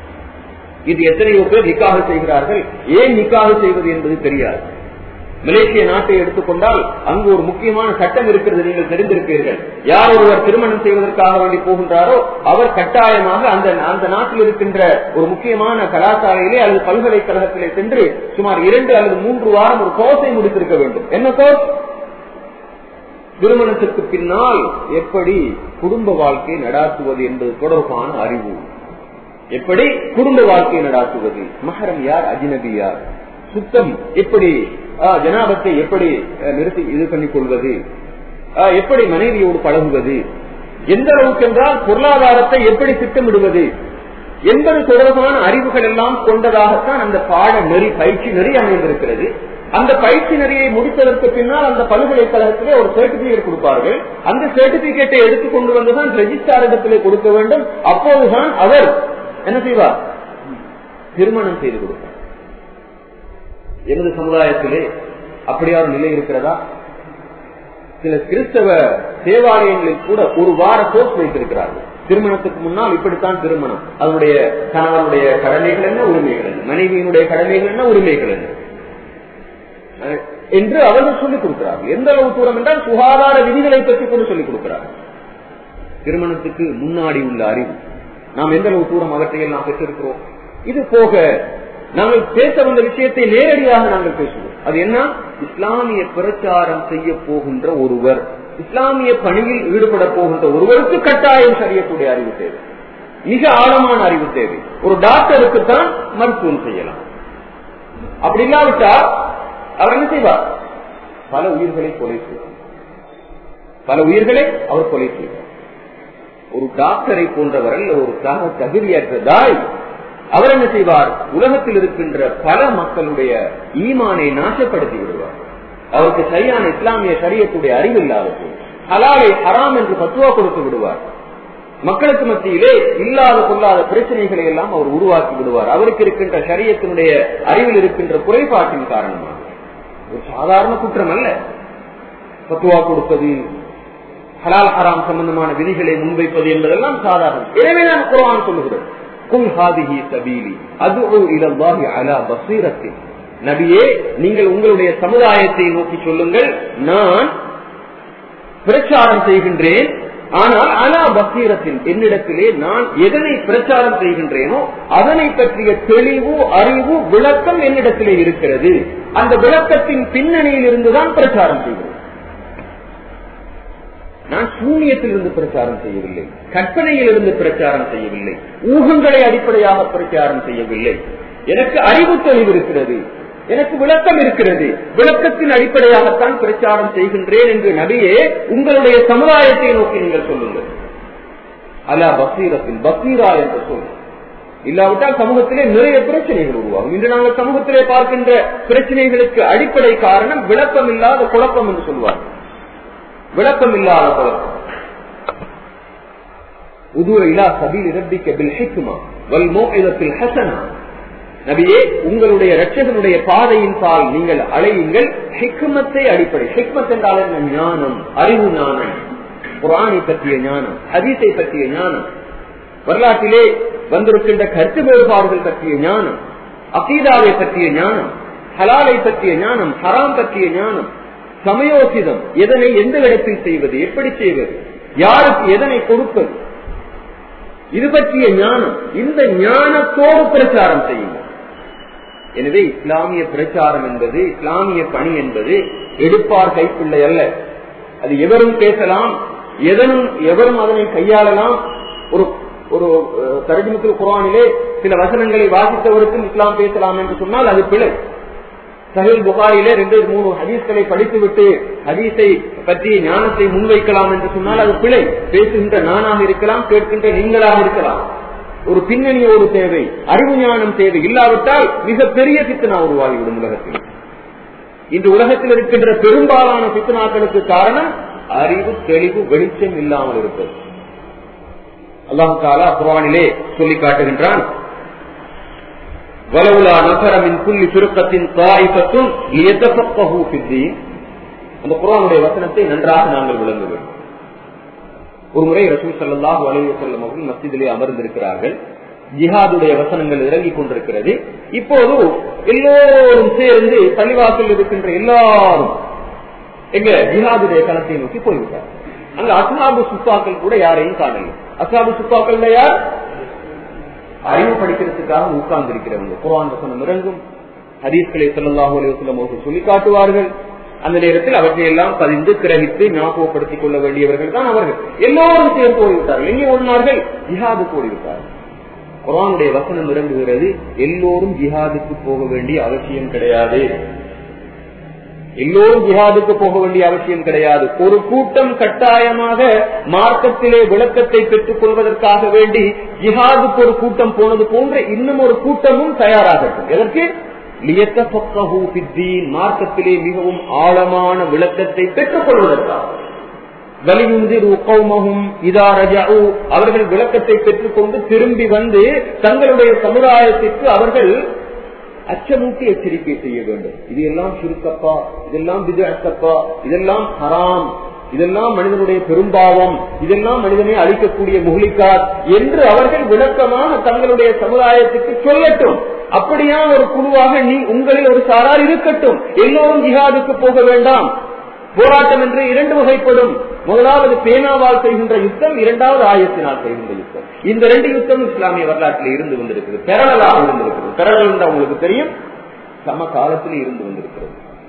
இது எத்தனையோ பேர் நிக்காக செய்கிறார்கள் ஏன் நிக்காக செய்வது என்பது தெரியாது மலேசிய நாட்டை எடுத்துக்கொண்டால் அங்கு ஒரு முக்கியமான சட்டம் இருக்கிறது நீங்கள் தெரிந்திருப்பீர்கள் யார் ஒருவர் திருமணம் செய்வதற்காக வேண்டி போகின்றாரோ அவர் கட்டாயமாக அந்த அந்த நாட்டில் இருக்கின்ற ஒரு முக்கியமான கலாச்சாரையிலே அல்லது பல்கலைக்கழகத்திலே சென்று சுமார் இரண்டு அல்லது மூன்று வாரம் ஒரு கோர்ஸை முடித்திருக்க வேண்டும் என்ன கோர்ஸ் திருமணத்திற்கு பின்னால் எப்படி குடும்ப வாழ்க்கை நடாத்துவது என்பது தொடர்பான அறிவு எப்படி குடும்ப வாழ்க்கையை நடாத்துவது மகரம் யார் அஜினபி யார் சுத்தம் எப்படி ஜனாபத்தை எப்படி நிறுத்தி இது பண்ணிக் கொள்வது எப்படி மனைவியோடு பழகுவது எந்த அளவுக்கு என்றால் பொருளாதாரத்தை எப்படி திட்டமிடுவது என்பது தொடர்பான அறிவுகள் எல்லாம் கொண்டதாகத்தான் அந்த பாட நெறி பயிற்சி நெறி அமைந்திருக்கிறது அந்த பயிற்சி நெறியை முடித்ததற்கு பின்னால் அந்த பல்கலைக்கழகத்திலே ஒரு சர்டிபிகேட் கொடுப்பார்கள் அந்த சர்டிபிகேட்டை எடுத்துக் கொண்டு வந்துதான் ரெஜிஸ்டார் இடத்திலே கொடுக்க வேண்டும் அப்போதுதான் அவர் என்ன செய்வார் திருமணம் செய்து கொடுப்பார் எமது சமுதாயத்திலே அப்படியான நிலை இருக்கிறதா சில கிறிஸ்தவ தேவாலயங்களில் கூட ஒரு வார கோர்ஸ் வைத்திருக்கிறார்கள் திருமணத்துக்கு முன்னால் இப்படித்தான் திருமணம் அதனுடைய கணவனுடைய கடமைகள் என்ன உரிமைகள் என்ன மனைவியினுடைய கடமைகள் என்ன உரிமைகள் என்ன என்று அவர்கள் சொல்லிக் கொடுக்கிறார்கள் எந்த அளவு தூரம் என்றால் சுகாதார விதிகளை பற்றி கூட சொல்லிக் கொடுக்கிறார்கள் திருமணத்துக்கு முன்னாடி உள்ள அறிவு நாம் எந்த அளவு தூரம் அவற்றையில் நாம் பெற்றிருக்கிறோம் இது போக நாங்கள் பேச வந்த விஷயத்தை நேரடியாக நாங்கள் பேசுவோம் அது என்ன இஸ்லாமிய பிரச்சாரம் செய்ய போகின்ற ஒருவர் இஸ்லாமிய பணியில் ஈடுபட போகின்ற ஒருவருக்கு கட்டாயம் சரியக்கூடிய அறிவு தேவை மிக ஆழமான அறிவு தேவை ஒரு டாக்டருக்கு தான் மருத்துவம் செய்யலாம் அப்படி இல்லாவிட்டா அவர் என்ன செய்வார் பல உயிர்களை கொலை செய்வார் பல உயிர்களை அவர் கொலை செய்வார் ஒரு டாக்டரை போன்றவர் அல்ல ஒரு தாக தகுதியற்றதாய் அவர் என்ன செய்வார் உலகத்தில் இருக்கின்ற பல மக்களுடைய ஈமானை நாசப்படுத்தி விடுவார் அவருக்கு சரியான இஸ்லாமிய சரியத்துடைய அறிவு இல்லாத போது ஹலாலை ஹராம் என்று பத்துவா கொடுத்து விடுவார் மக்களுக்கு மத்தியிலே இல்லாத கொள்ளாத பிரச்சனைகளை எல்லாம் அவர் உருவாக்கி விடுவார் அவருக்கு இருக்கின்ற சரியத்தினுடைய அறிவில் இருக்கின்ற குறைபாட்டின் காரணமாக ஒரு சாதாரண குற்றம் அல்ல பத்துவா கொடுப்பது ஹலால் ஹராம் சம்பந்தமான விதிகளை முன்வைப்பது என்பதெல்லாம் சாதாரணம் எனவே நான் குரான் சொல்லுகிறேன் குல் ஹாதிஹி சபீலி அது இலவாஹி அலா பசீரத்தின் நபியே நீங்கள் உங்களுடைய சமுதாயத்தை நோக்கி சொல்லுங்கள் நான் பிரச்சாரம் செய்கின்றேன் ஆனால் அலா பசீரத்தின் என்னிடத்திலே நான் எதனை பிரச்சாரம் செய்கின்றேனோ அதனை பற்றிய தெளிவு அறிவு விளக்கம் என்னிடத்திலே இருக்கிறது அந்த விளக்கத்தின் பின்னணியில் இருந்துதான் பிரச்சாரம் செய்கிறேன் நான் சூன்யத்தில் இருந்து பிரச்சாரம் செய்யவில்லை கற்பனையில் இருந்து பிரச்சாரம் செய்யவில்லை ஊகங்களை அடிப்படையாக பிரச்சாரம் செய்யவில்லை எனக்கு அறிவு தெளிவு இருக்கிறது எனக்கு விளக்கம் இருக்கிறது விளக்கத்தின் அடிப்படையாகத்தான் பிரச்சாரம் செய்கின்றேன் என்று நபியே உங்களுடைய சமுதாயத்தை நோக்கி நீங்கள் சொல்லுங்கள் அலா பசீரத்தில் பசீரா என்று சொல் இல்லாவிட்டால் சமூகத்திலே நிறைய பிரச்சனைகள் உருவாகும் இன்று நாங்கள் சமூகத்திலே பார்க்கின்ற பிரச்சனைகளுக்கு அடிப்படை காரணம் விளக்கம் இல்லாத குழப்பம் என்று சொல்வார்கள் விளக்கம் இல்லாத குழப்பம் உதுர இலா சபீல் இரப்பிக்க பில் ஹிக்மா வல் மோகிதத்தில் ஹசனா நபியே உங்களுடைய ரட்சகனுடைய பாதையின் பால் நீங்கள் அழையுங்கள் ஹிக்மத்தை அடிப்படை ஹிக்மத் என்றால் என்ன ஞானம் அறிவு ஞானம் குரானை பற்றிய ஞானம் ஹதீஸை பற்றிய ஞானம் வரலாற்றிலே வந்திருக்கின்ற கருத்து வேறுபாடுகள் பற்றிய ஞானம் அகீதாவை பற்றிய ஞானம் ஹலாலை பற்றிய ஞானம் ஹராம் பற்றிய ஞானம் சமயோசிதம் எதனை எந்த இடத்தில் செய்வது எப்படி செய்வது யாருக்கு எதனை கொடுப்பது இது பற்றிய ஞானம் இந்த ஞானத்தோடு பிரச்சாரம் செய்யுங்கள் எனவே இஸ்லாமிய பிரச்சாரம் என்பது இஸ்லாமிய பணி என்பது எடுப்பார் கைப்பிள்ளை அல்ல அது எவரும் பேசலாம் எதனும் எவரும் அதனை கையாளலாம் ஒரு ஒரு தரஜிமத்தில் குரானிலே சில வசனங்களை வாசித்தவருக்கும் இஸ்லாம் பேசலாம் என்று சொன்னால் அது பிழை சஹில் புகாரிலே ரெண்டு மூணு ஹதீஸ்களை படித்துவிட்டு ஹதீஸை பற்றிய ஞானத்தை முன்வைக்கலாம் என்று சொன்னால் அது பிழை பேசுகின்ற நானாக இருக்கலாம் கேட்கின்ற நீங்களாக இருக்கலாம் ஒரு பின்னணியோடு தேவை அறிவு ஞானம் தேவை இல்லாவிட்டால் மிக பெரிய பித்தனா உருவாகிவிடும் உலகத்தில் இன்று உலகத்தில் இருக்கின்ற பெரும்பாலான பித்தனாக்களுக்கு காரணம் அறிவு தெளிவு வெளிச்சம் இல்லாமல் இருப்பது அல்லாஹு தாலா குரானிலே சொல்லி காட்டுகின்றான் வலவுலா நகரமின் புள்ளி சுருக்கத்தின் தாய்பத்தும் அந்த குரானுடைய வசனத்தை நன்றாக நாங்கள் விளங்க வேண்டும் ஒரு முறை ரசூல் சல்லாஹூ அலைய செல்லும் அவர்கள் மத்தியிலே அமர்ந்திருக்கிறார்கள் ஜிஹாதுடைய வசனங்கள் இறங்கிக் கொண்டிருக்கிறது இப்போது எல்லோரும் சேர்ந்து பள்ளிவாசல் இருக்கின்ற எல்லாரும் எங்க ஜிஹாதுடைய களத்தை நோக்கி போய்விட்டார் அங்க அசாபு சுப்பாக்கள் கூட யாரையும் காணல அசாபு சுப்பாக்கள் யார் அறிவு படிக்கிறதுக்காக உட்கார்ந்து இருக்கிறவங்க குரான் வசனம் இறங்கும் ஹதீஸ்களை சொல்லலாஹு அலுவலம் அவர்கள் சொல்லி காட்டுவார்கள் அந்த நேரத்தில் அவற்றை எல்லாம் பதிந்து கிரகித்து ஞாபகப்படுத்திக் கொள்ள வேண்டியவர்கள் தான் அவர்கள் எல்லோரும் சேர்ந்து ஓடிவிட்டார்கள் எங்கே ஓடினார்கள் ஜிஹாதுக்கு ஓடிவிட்டார்கள் குரானுடைய வசனம் இறங்குகிறது எல்லோரும் ஜிஹாதுக்கு போக வேண்டிய அவசியம் கிடையாது எல்லோரும் ஜிஹாதுக்கு போக வேண்டிய அவசியம் கிடையாது ஒரு கூட்டம் கட்டாயமாக மார்க்கத்திலே விளக்கத்தை பெற்றுக் கொள்வதற்காக வேண்டி ஜிஹாதுக்கு ஒரு கூட்டம் போனது போன்ற இன்னும் ஒரு கூட்டமும் தயாராகட்டும் எதற்கு மார்க்கத்திலே மிகவும் ஆழமான விளக்கத்தை பெற்றுக் கொள்வதற்காக அவர்கள் விளக்கத்தை பெற்றுக்கொண்டு திரும்பி வந்து தங்களுடைய சமுதாயத்திற்கு அவர்கள் அச்சமூட்டி எச்சரிக்கை செய்ய வேண்டும் இது எல்லாம் சுருக்கப்பா இதெல்லாம் விதப்பா இதெல்லாம் ஹராம் இதெல்லாம் மனிதனுடைய பெரும்பாவம் இதெல்லாம் மனிதனை அழிக்கக்கூடிய முகலிக்கார் என்று அவர்கள் விளக்கமாக தங்களுடைய சமுதாயத்துக்கு சொல்லட்டும் அப்படியா ஒரு குழுவாக நீ உங்களில் ஒரு சாரார் இருக்கட்டும் எல்லோரும் ஜிஹாதுக்கு போக வேண்டாம் போராட்டம் என்று இரண்டு வகைப்படும் முதலாவது பேனாவால் செய்கின்ற யுத்தம் இரண்டாவது ஆயத்தினால் செய்கின்ற யுத்தம் இந்த ரெண்டு யுத்தம் இஸ்லாமிய வரலாற்றில் இருந்து வந்திருக்கிறது பெரலாக இருந்திருக்கிறது பெரல் என்று அவங்களுக்கு தெரியும் சம காலத்தில் இருந்து வந்திருக்கிறது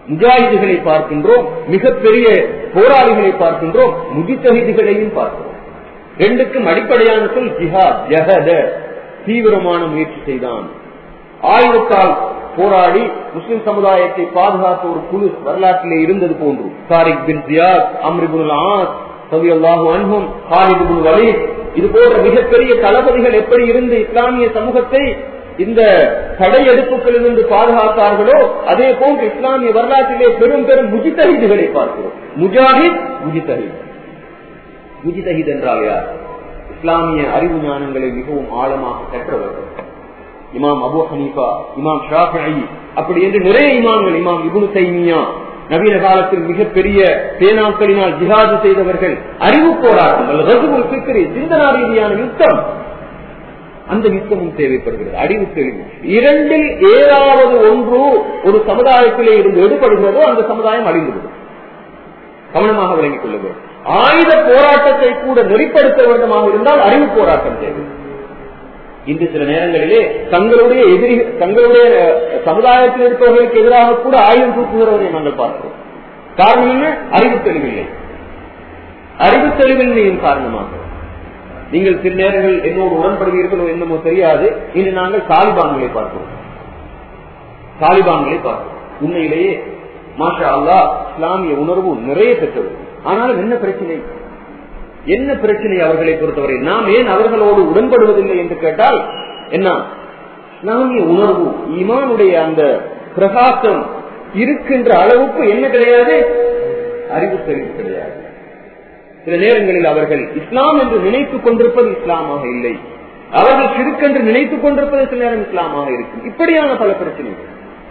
முஜாஹிதுகளை பார்க்கின்றோம் மிகப்பெரிய போராளிகளை பார்க்கின்றோம் முஜித்தகிதுகளையும் பார்க்கிறோம் ரெண்டுக்கும் அடிப்படையான சொல் ஜிஹாத் ஜஹத தீவிரமான முயற்சி செய்தான் ஆயுதத்தால் போராடி முஸ்லிம் சமுதாயத்தை பாதுகாத்த ஒரு குழு வரலாற்றிலே இருந்தது போன்று தாரிக் பின் ஜியாத் அம்ரிபுல் ஆஸ் சவி அல்லாஹு அன்ஹும் ஹாலிபுல் வலீத் இது போன்ற மிகப்பெரிய தளபதிகள் எப்படி இருந்து இஸ்லாமிய சமூகத்தை இந்த தடையெடுப்புகளிலிருந்து பாதுகாத்தார்களோ அதே போன்று இஸ்லாமிய வரலாற்றிலே பெரும் பெரும் முஜித்தஹிதுகளை பார்க்கிறோம் முஜாஹித் முஜித்தஹித் முஜிதஹித் என்றால் யார் இஸ்லாமிய அறிவு ஞானங்களை மிகவும் ஆழமாக கற்றவர்கள் இமாம் அபு ஹனீஃபா இமாம் ஷாஃபி அப்படி என்று நிறைய இமாம்கள் இமாம் இபுனு தைமியா நவீன காலத்தில் மிகப்பெரிய பேனாக்களினால் ஜிஹாது செய்தவர்கள் அறிவு போராட்டங்கள் ரகுல் சிக்கரி சிந்தனா ரீதியான யுத்தம் அந்த யுத்தமும் தேவைப்படுகிறது அறிவு தெளிவு இரண்டில் ஏதாவது ஒன்று ஒரு சமுதாயத்திலே இருந்து எடுபடுகிறதோ அந்த சமுதாயம் அழிந்துவிடும் கவனமாக விளங்கிக் கொள்ள வேண்டும் ஆயுத போராட்டத்தை கூட நெறிப்படுத்த வேண்டுமாக இருந்தால் அறிவு போராட்டம் தேவை இன்று சில நேரங்களிலே தங்களுடைய எதிரி தங்களுடைய சமுதாயத்தில் இருப்பவர்களுக்கு எதிராக கூட ஆயுதம் தூக்குகிறவரை நாங்கள் பார்க்கிறோம் காரணம் என்ன அறிவு தெளிவில்லை அறிவு தெளிவின்மையின் காரணமாக நீங்கள் சில நேரங்கள் என்னோடு உடன்படுவீர்களோ என்னமோ தெரியாது இன்று நாங்கள் தாலிபான்களை பார்க்கிறோம் தாலிபான்களை பார்க்கிறோம் உண்மையிலேயே மாஷா அல்லா இஸ்லாமிய உணர்வு நிறைய பெற்றது ஆனாலும் என்ன பிரச்சனை என்ன பிரச்சனை அவர்களை பொறுத்தவரை நாம் ஏன் அவர்களோடு உடன்படுவதில்லை என்று கேட்டால் என்ன இஸ்லாமிய உணர்வு ஈமானுடைய அந்த பிரகாசம் இருக்கின்ற அளவுக்கு என்ன கிடையாது அறிவு தெளிவு கிடையாது சில நேரங்களில் அவர்கள் இஸ்லாம் என்று நினைத்துக் கொண்டிருப்பது இஸ்லாமாக இல்லை அவர்கள் சிறுக்கென்று நினைத்துக் கொண்டிருப்பது சில நேரம் இஸ்லாமாக இருக்கும் இப்படியான பல பிரச்சனைகள்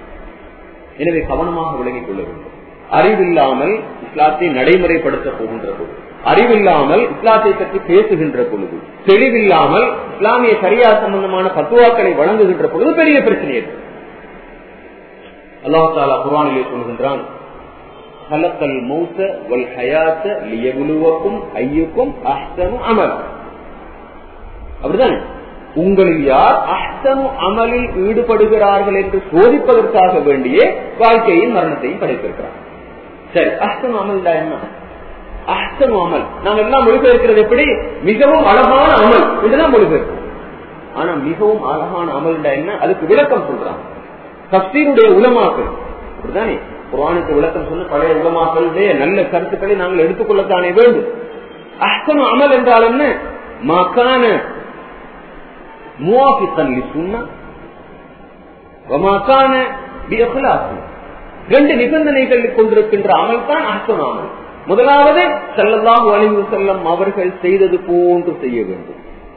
எனவே கவனமாக விளங்கிக் கொள்ள வேண்டும் அறிவில்லாமல் இஸ்லாத்தை நடைமுறைப்படுத்த போகின்ற பொழுது அறிவில்லாமல் இஸ்லாத்தை பற்றி பேசுகின்ற பொழுது தெளிவில்லாமல் இஸ்லாமிய சரியா சம்பந்தமான பத்துவாக்களை வழங்குகின்ற பொழுது பெரிய பிரச்சனை ஏற்படும் அல்லாஹ் தாலா குரானிலே சொல்கின்றான் கலக்கல் மௌத்த வல் ஹயாத்த லியபுலுவக்கும் ஐயுக்கும் அஹ்சனு அமல் அப்படிதான் உங்களில் யார் அஹ்சனு அமலில் ஈடுபடுகிறார்கள் என்று சோதிப்பதற்காக வேண்டிய வாழ்க்கையின் மரணத்தையும் படைத்திருக்கிறார் சரி அஹ்சனு அமல் என்ன அஹ்சனு அமல் நாம் எல்லாம் மொழிபெயர்க்கிறது எப்படி மிகவும் அழகான அமல் இதுதான் மொழிபெயர்க்கிறோம் ஆனா மிகவும் அழகான அமல் என்ன அதுக்கு விளக்கம் சொல்றாங்க தப்சீருடைய உலமாக்கள் அப்படிதானே குரானுக்கு விளக்கம் சொன்ன பழைய உலமாக்களுடைய நல்ல கருத்துக்களை நாங்கள் எடுத்துக்கொள்ளத்தானே வேண்டும் அஹ்சனு அமல் என்றால் என்ன மக்கான முவாஃபித்தன் லிசுன்னா வமாக்கான பிஅக்லாசி ரெண்டு நிபந்தனைகள் கொண்டிருக்கின்ற அமல் தான் அஹ்சனு அமல் முதலாவது செல்லல்லாம் அழிவு செல்லம் அவர்கள் செய்தது போன்று செய்ய வேண்டும்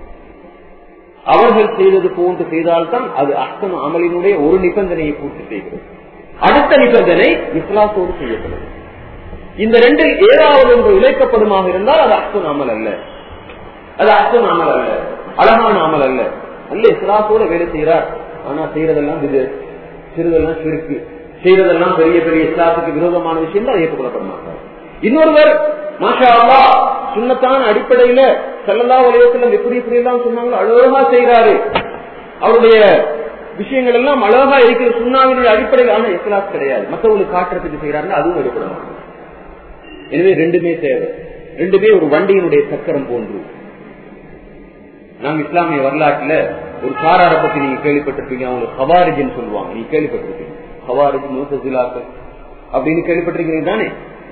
அவர்கள் செய்தது போன்று செய்தால்தான் அது அஹ்சனு அமலினுடைய ஒரு நிபந்தனையை பூர்த்தி செய்கிறது அடுத்த நிபந்தனை இஸ்லாத்தோடு செய்யப்படும் இந்த ரெண்டில் ஏதாவது ஒன்று இழைக்கப்படுமாக இருந்தால் அது அஹ்சன் அமல் அல்ல அது அஹ்சன் அமல் அல்ல அழகான அமல் அல்ல நல்ல இஸ்லாத்தோட வேலை செய்யறார் ஆனா செய்யறதெல்லாம் இது சிறிதெல்லாம் சிறுக்கு செய்யறதெல்லாம் பெரிய பெரிய இஸ்லாத்துக்கு விரோதமான விஷயம் தான் ஏற்றுக்கொள்ளப்பட மாட்டார் இன்னொருவர் மாஷா அல்லா சுண்ணத்தான அடிப்படையில செல்லல்லா வலயத்தில் எப்படி எப்படி எல்லாம் சொன்னாங்களோ அழகா செய்யறாரு அவருடைய விஷயங்கள் எல்லாம் அழகா இருக்கிற சுண்ணாவினுடைய அடிப்படையில் ஆனா இஸ்லாஸ் கிடையாது மற்றவங்களுக்கு காட்டுறதுக்கு செய்யறாருன்னா அதுவும் எடுப்பட மாட்டாங்க எனவே ரெண்டுமே தேவை ரெண்டுமே ஒரு வண்டியினுடைய சக்கரம் போன்று நாங்க இஸ்லாமிய வரலாற்றுல ஒரு சாராரை பத்தி நீங்க கேள்விப்பட்டிருப்பீங்க அவங்க ஹவாரிஜின்னு சொல்லுவாங்க நீங்க கேள்விப்பட்டிருப்பீங்க ஹவாரிஜ் மோசசிலாக்கள் அப்படின்னு கேள்விப்பட்டிருக்கீங்க தானே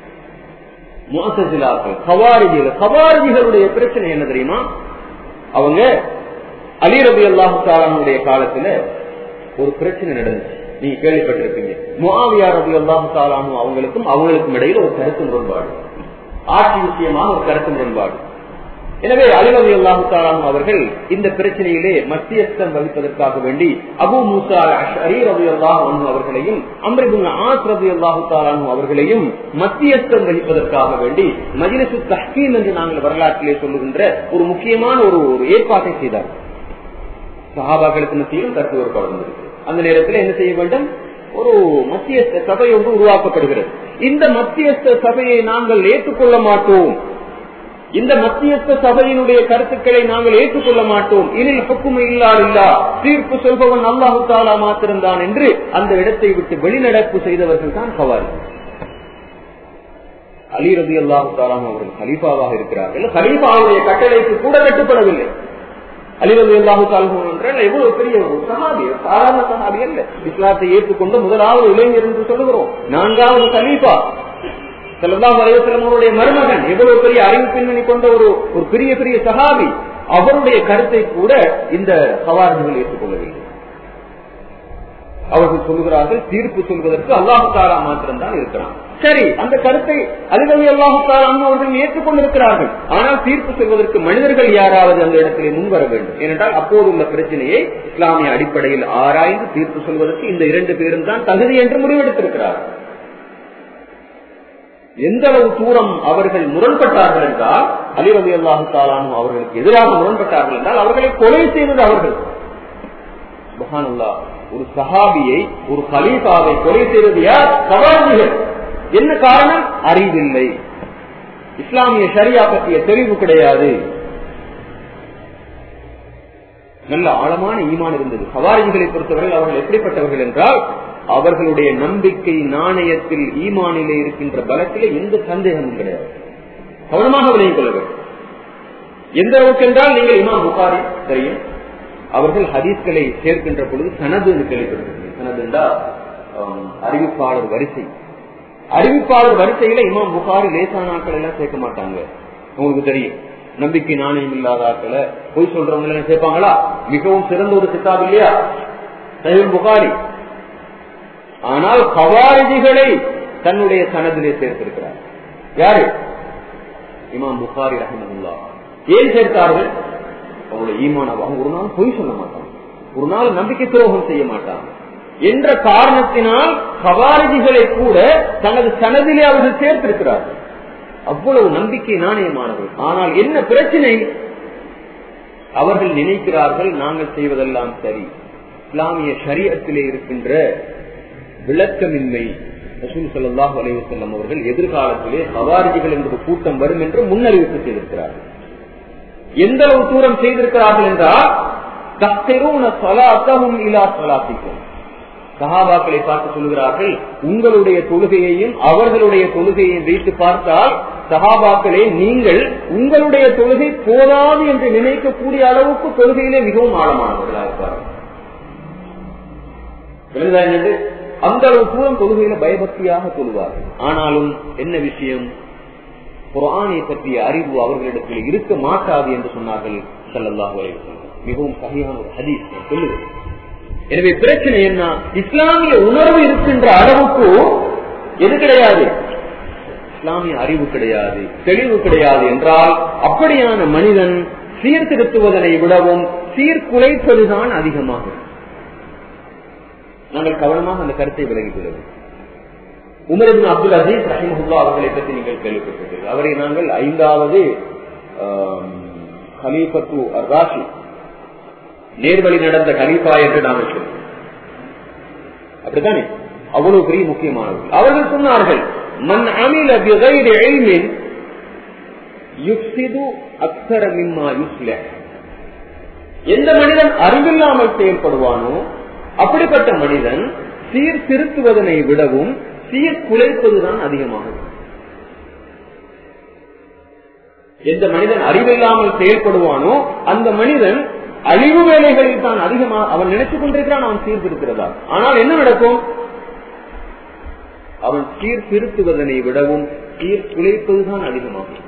மோசசிலாக்கள் ஹவாரிஜிகள் ஹவாரிஜிகளுடைய பிரச்சனை என்ன தெரியுமா அவங்க அலி ரபி அல்லாஹு தாலானுடைய காலத்துல ஒரு பிரச்சனை நடந்துச்சு நீங்க கேள்விப்பட்டிருப்பீங்க முஆவியா ரபி அல்லாஹு தாலானு அவங்களுக்கும் அவங்களுக்கும் இடையில ஒரு கருத்து முரண்பாடு ஆட்சி விஷயமாக ஒரு கருத்து முரண்பாடு எனவே அலிரபி அல்லாஹு தாலானு அவர்கள் இந்த பிரச்சனையிலே மத்தியஸ்தம் வகிப்பதற்காக வேண்டி அபு மூசா அலி ரபி அல்லாஹு அவர்களையும் அம்ரிபுன் ஆஸ் ரபி அல்லாஹு தாலானு அவர்களையும் மத்தியஸ்தம் வகிப்பதற்காக வேண்டி மஜிலிசு தஹ்கீம் என்று நாங்கள் வரலாற்றிலே சொல்லுகின்ற ஒரு முக்கியமான ஒரு ஒரு ஏற்பாட்டை செய்தார் சஹாபாக்களுக்கு மத்தியிலும் கருத்து வேறுபாடு வந்திருக்கு அந்த நேரத்தில் என்ன செய்ய வேண்டும் ஒரு மத்தியஸ்த சபை ஒன்று உருவாக்கப்படுகிறது இந்த மத்தியஸ்த சபையை நாங்கள் ஏற்றுக்கொள்ள மாட்டோம் இந்த மத்தியஸ்த சபையினுடைய கருத்துக்களை நாங்கள் ஏற்றுக்கொள்ள மாட்டோம் இனில் பொக்குமை இல்லா தீர்ப்பு சொல்பவன் அல்லாஹு தாலா மாத்திருந்தான் என்று அந்த இடத்தை விட்டு வெளிநடப்பு செய்தவர்கள் தான் கவாரி அலி ரபி அல்லாஹு தாலாம் அவர்கள் ஹலீஃபாவாக இருக்கிறார்கள் ஹலீஃபாவுடைய கட்டளைக்கு கூட கட்டுப்படவில்லை அலி ரபி அல்லாஹு தாலும் என்றால் எவ்வளவு பெரிய ஒரு சகாபி சாதாரண சகாபி அல்ல இஸ்லாத்தை ஏற்றுக்கொண்ட முதலாவது இளைஞர் என்று சொல்லுகிறோம் நான்காவது கலீஃபா செல்லல்லாம் வலைவசலம் அவருடைய மருமகன் எவ்வளவு பெரிய அறிவு பின்னணி கொண்ட ஒரு ஒரு பெரிய பெரிய சகாபி அவருடைய கருத்தை கூட இந்த சவாரிகள் ஏற்றுக்கொள்ளவில்லை அவர்கள் சொல்லுகிறார்கள் தீர்ப்பு சொல்வதற்கு அல்லாஹு தாரா மாத்திரம்தான் இருக்கிறான் சரி அந்த கருத்தை அலிரவி அல்லாஹு தாரான் அவர்கள் ஏற்றுக்கொண்டிருக்கிறார்கள் ஆனால் தீர்ப்பு சொல்வதற்கு மனிதர்கள் யாராவது அந்த இடத்திலே முன்வர வேண்டும் ஏனென்றால் அப்போது உள்ள பிரச்சனையை இஸ்லாமிய அடிப்படையில் ஆராய்ந்து தீர்ப்பு சொல்வதற்கு இந்த இரண்டு பேரும் தான் தகுதி என்று முடிவெடுத்திருக்கிறார்கள் எந்த அளவு தூரம் அவர்கள் முரண்பட்டார்கள் என்றால் அலிரவி அல்லாஹு தாலானும் அவர்களுக்கு எதிராக முரண்பட்டார்கள் என்றால் அவர்களை கொலை செய்தது அவர்கள் ஒரு சஹாபியை ஒரு கலீஃபாவை கொலை செய்தது யார் சவாலிகள் என்ன காரணம் அறிவில்லை இஸ்லாமிய ஷரியா பற்றிய தெரிவு கிடையாது நல்ல ஆழமான ஈமான் இருந்தது சவாரிகளை பொறுத்தவரை அவர்கள் எப்படிப்பட்டவர்கள் என்றால் அவர்களுடைய நம்பிக்கை நாணயத்தில் ஈமானிலே இருக்கின்ற பலத்திலே எந்த சந்தேகமும் கிடையாது கவனமாக விளையும் கொள்ள வேண்டும் எந்த அளவுக்கு என்றால் நீங்கள் இமாம் புகாரி தெரியும் அவர்கள் ஹதீஸ்களை சேர்க்கின்ற பொழுது சனது என்று கேள்விப்படுகிறீர்கள் சனது என்றால் அறிவிப்பாளர் வரிசை அறிவிப்பாளர் வரிசையில இமாம் புகாரி லேசான ஆட்கள் எல்லாம் சேர்க்க மாட்டாங்க உங்களுக்கு தெரியும் நம்பிக்கை நாணயம் இல்லாத ஆட்களை பொய் சொல்றவங்க எல்லாம் சேர்ப்பாங்களா மிகவும் சிறந்த ஒரு கிதாப் இல்லையா சைவம் புகாரி ஆனால் கவாரிஜிகளை தன்னுடைய சனதிலே சேர்த்திருக்கிறார் யாரு இமாம் புகாரி ரஹமுல்லா ஏன் சேர்த்தார்கள் அவங்களுடைய ஈமான அவங்க ஒரு நாள் பொய் சொல்ல மாட்டாங்க ஒரு நாள் நம்பிக்கை துரோகம் செய்ய மாட்டாங்க என்ற காரணத்தினால் கவாரிஜிகளை கூட தனது சனதிலே அவர்கள் சேர்த்திருக்கிறார்கள் அவ்வளவு நம்பிக்கை நாணயமானவர்கள் ஆனால் என்ன பிரச்சனை அவர்கள் நினைக்கிறார்கள் நாங்கள் செய்வதெல்லாம் சரி இஸ்லாமிய சரியத்திலே இருக்கின்ற விளக்கமின்மை ரசூல் சல்லாஹ் அலைவசல்லம் அவர்கள் எதிர்காலத்திலே ஹவாரிஜிகள் என்ற கூட்டம் வரும் என்று முன்னறிவிப்பு செய்திருக்கிறார்கள் எந்த அளவு தூரம் செய்திருக்கிறார்கள் என்றால் சகாபாக்களை பார்த்து சொல்கிறார்கள் உங்களுடைய தொழுகையையும் அவர்களுடைய தொழுகையையும் வைத்து பார்த்தால் சகாபாக்களே நீங்கள் உங்களுடைய தொழுகை போதாது என்று நினைக்கக்கூடிய அளவுக்கு தொழுகையிலே மிகவும் ஆழமானவர்களாக இருப்பார்கள் அந்த அளவு தூரம் தொழுகையில பயபக்தியாக தொழுவார்கள் ஆனாலும் என்ன விஷயம் குரானை பற்றிய அறிவு அவர்களிடத்தில் இருக்க மாட்டாது என்று சொன்னார்கள் சல்லல்லாஹு மிகவும் சரியான ஒரு ஹதீஸ் சொல்லுது எனவே பிரச்சனை என்ன இஸ்லாமிய உணர்வு இருக்கின்ற அளவுக்கு எது கிடையாது இஸ்லாமிய அறிவு கிடையாது தெளிவு கிடையாது என்றால் அப்படியான மனிதன் சீர்திருத்துவதனை விடவும் சீர்குலைப்பதுதான் அதிகமாக நாங்கள் கவனமாக அந்த கருத்தை விலகிக் கொள்ளுவோம் உமரின் அப்துல் அசீஸ் ரஹிமஹுல்லா அவர்களை பற்றி நீங்கள் கேள்விப்பட்டீர்கள் அவரை நாங்கள் ஐந்தாவது ஹலீஃபத்து ராஷி நேர்வழி நடந்த கலீஃபா என்று நாங்கள் சொல்லுவோம் அப்படித்தானே அவ்வளவு பெரிய முக்கியமானவர்கள் அவர்கள் சொன்னார்கள் மண் அமில அக்சர மிம்மா யுஸ்ல எந்த மனிதன் அறிவில்லாமல் செயல்படுவானோ அப்படிப்பட்ட மனிதன் சீர் திருத்துவதனை விடவும் சீர் குலைப்பதுதான் அதிகமாகும் எந்த மனிதன் அறிவில்லாமல் செயல்படுவானோ அந்த மனிதன் அழிவு வேலைகளில் தான் அதிகமாக அவன் நினைத்துக் கொண்டிருக்கிறான் அவன் சீர்திருக்கிறதா ஆனால் என்ன நடக்கும் அவன் சீர்திருத்துவதனை விடவும் சீர் குலைப்பதுதான் அதிகமாகும்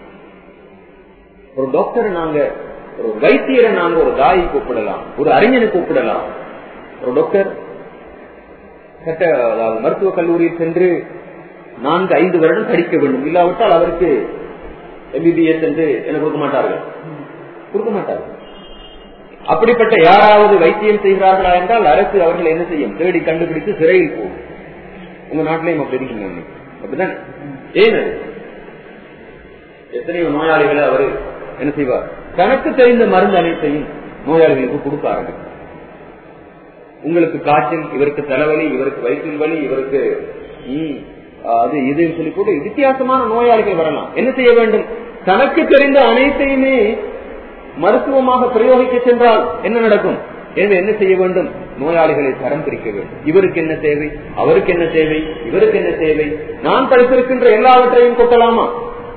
ஒரு டாக்டரை நாங்க ஒரு வைத்தியரை நாங்க ஒரு தாயை கூப்பிடலாம் ஒரு அறிஞனை கூப்பிடலாம் ஒரு டாக்டர் சட்ட அதாவது மருத்துவக் கல்லூரியில் சென்று நான்கு ஐந்து வருடம் படிக்க வேண்டும் இல்லாவிட்டால் அவருக்கு எம்பிபிஎஸ் என்று என்ன கொடுக்க மாட்டார்கள் கொடுக்க மாட்டார்கள் அப்படிப்பட்ட யாராவது வைத்தியம் செய்கிறார்களா என்றால் அரசு அவர்கள் என்ன செய்யும் தேடி கண்டுபிடித்து சிறையில் போகும் உங்க நாட்டிலையும் அப்படி இருக்கீங்க அப்படிதான் ஏன் எத்தனையோ நோயாளிகளை அவர் என்ன செய்வார் தனக்கு தெரிந்த மருந்து அனைத்தையும் நோயாளிகளுக்கு கொடுக்க ஆரம்பிக்கும் உங்களுக்கு காய்ச்சல் இவருக்கு தலைவலி இவருக்கு வயிற்றில் வலி இவருக்கு அது இதுன்னு சொல்லி கூட வித்தியாசமான நோயாளிகள் வரலாம் என்ன செய்ய வேண்டும் தனக்கு தெரிந்த அனைத்தையுமே மருத்துவமாக பிரயோகிக்க சென்றால் என்ன நடக்கும் எனவே என்ன செய்ய வேண்டும் நோயாளிகளை தரம் பிரிக்க வேண்டும் இவருக்கு என்ன தேவை அவருக்கு என்ன தேவை இவருக்கு என்ன தேவை நான் படித்திருக்கின்ற எல்லாவற்றையும் கொட்டலாமா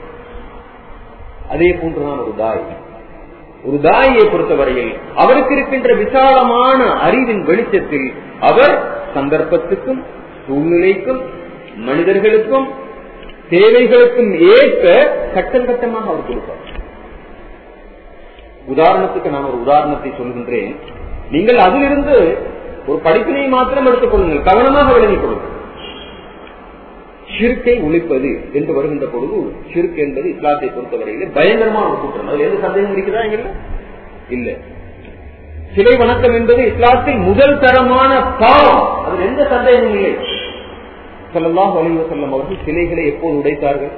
அதே போன்றுதான் ஒரு தாய் ஒரு தாயை பொறுத்தவரையில் அவருக்கு இருக்கின்ற விசாலமான அறிவின் வெளிச்சத்தில் அவர் சந்தர்ப்பத்துக்கும் சூழ்நிலைக்கும் மனிதர்களுக்கும் தேவைகளுக்கும் ஏற்ப கட்டம் கட்டமாக அவர் கொடுப்பார் உதாரணத்துக்கு நான் ஒரு உதாரணத்தை சொல்கின்றேன் நீங்கள் அதிலிருந்து ஒரு படிப்பினை மாத்திரம் எடுத்துக் கொள்ளுங்கள் கவனமாக விளங்கிக் கொள்ளுங்கள் ஷிர்கை ஒழிப்பது என்று வருகின்ற பொழுது ஷிர்க் என்பது இஸ்லாத்தை பொறுத்தவரையிலே பயங்கரமான ஒரு குற்றம் அதுல எந்த சந்தேகம் இருக்குதா இல்ல இல்ல சிலை வணக்கம் என்பது இஸ்லாத்தில் முதல் தரமான பாவம் அதில் எந்த சந்தேகமும் இல்லை சொல்லலாம் வலிவ செல்லம் அவர்கள் சிலைகளை எப்போது உடைத்தார்கள்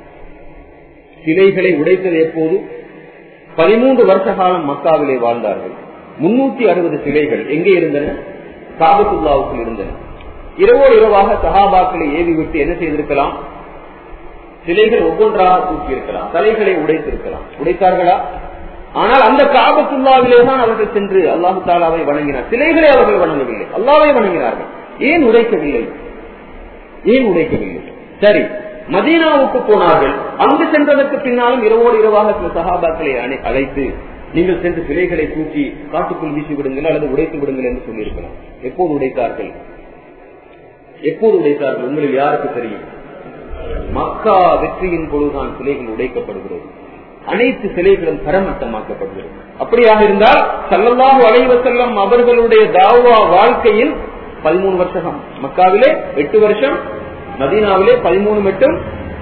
சிலைகளை உடைத்தது எப்போது பதிமூன்று வருஷ காலம் மக்காவிலே வாழ்ந்தார்கள் முன்னூத்தி அறுபது சிலைகள் எங்கே இருந்தன காபத்துல்லாவுக்குள் இருந்தன இரவோடு இரவாக சஹாபாக்களை ஏவி விட்டு என்ன செய்திருக்கலாம் சிலைகள் ஒவ்வொன்றாக தூக்கி இருக்கலாம் தலைகளை உடைத்திருக்கலாம் உடைத்தார்களா ஆனால் அந்த காபத்துல்லாவிலே தான் அவர்கள் சென்று அல்லாஹு தாலாவை வணங்கினார் சிலைகளை அவர்கள் வணங்கவில்லை அல்லாவை வணங்கினார்கள் ஏன் உடைக்கவில்லை ஏன் உடைக்கவில்லை சரி மதீனாவுக்கு போனார்கள் அங்கு சென்றதற்கு பின்னாலும் இரவோடு இரவாக சில சகாபாக்களை அழைத்து நீங்கள் சென்று சிலைகளை தூக்கி காட்டுக்குள் வீசி விடுங்கள் அல்லது உடைத்து விடுங்கள் என்று சொல்லியிருக்கலாம் எப்போது உடைத்தார்கள் எப்போது உடைத்தார்கள் உங்களில் யாருக்கு தெரியும் மக்கா வெற்றியின் பொழுதுதான் சிலைகள் உடைக்கப்படுகிறது அனைத்து சிலைகளும் தரமட்டமாக்கப்படுகிறது அப்படியாக இருந்தால் சல்லல்லாஹு அலைவ செல்லம் அவர்களுடைய தாவா வாழ்க்கையில் பதிமூணு வருஷம் மக்காவிலே எட்டு வருஷம் மதீனாவிலே பதிமூணு மட்டும்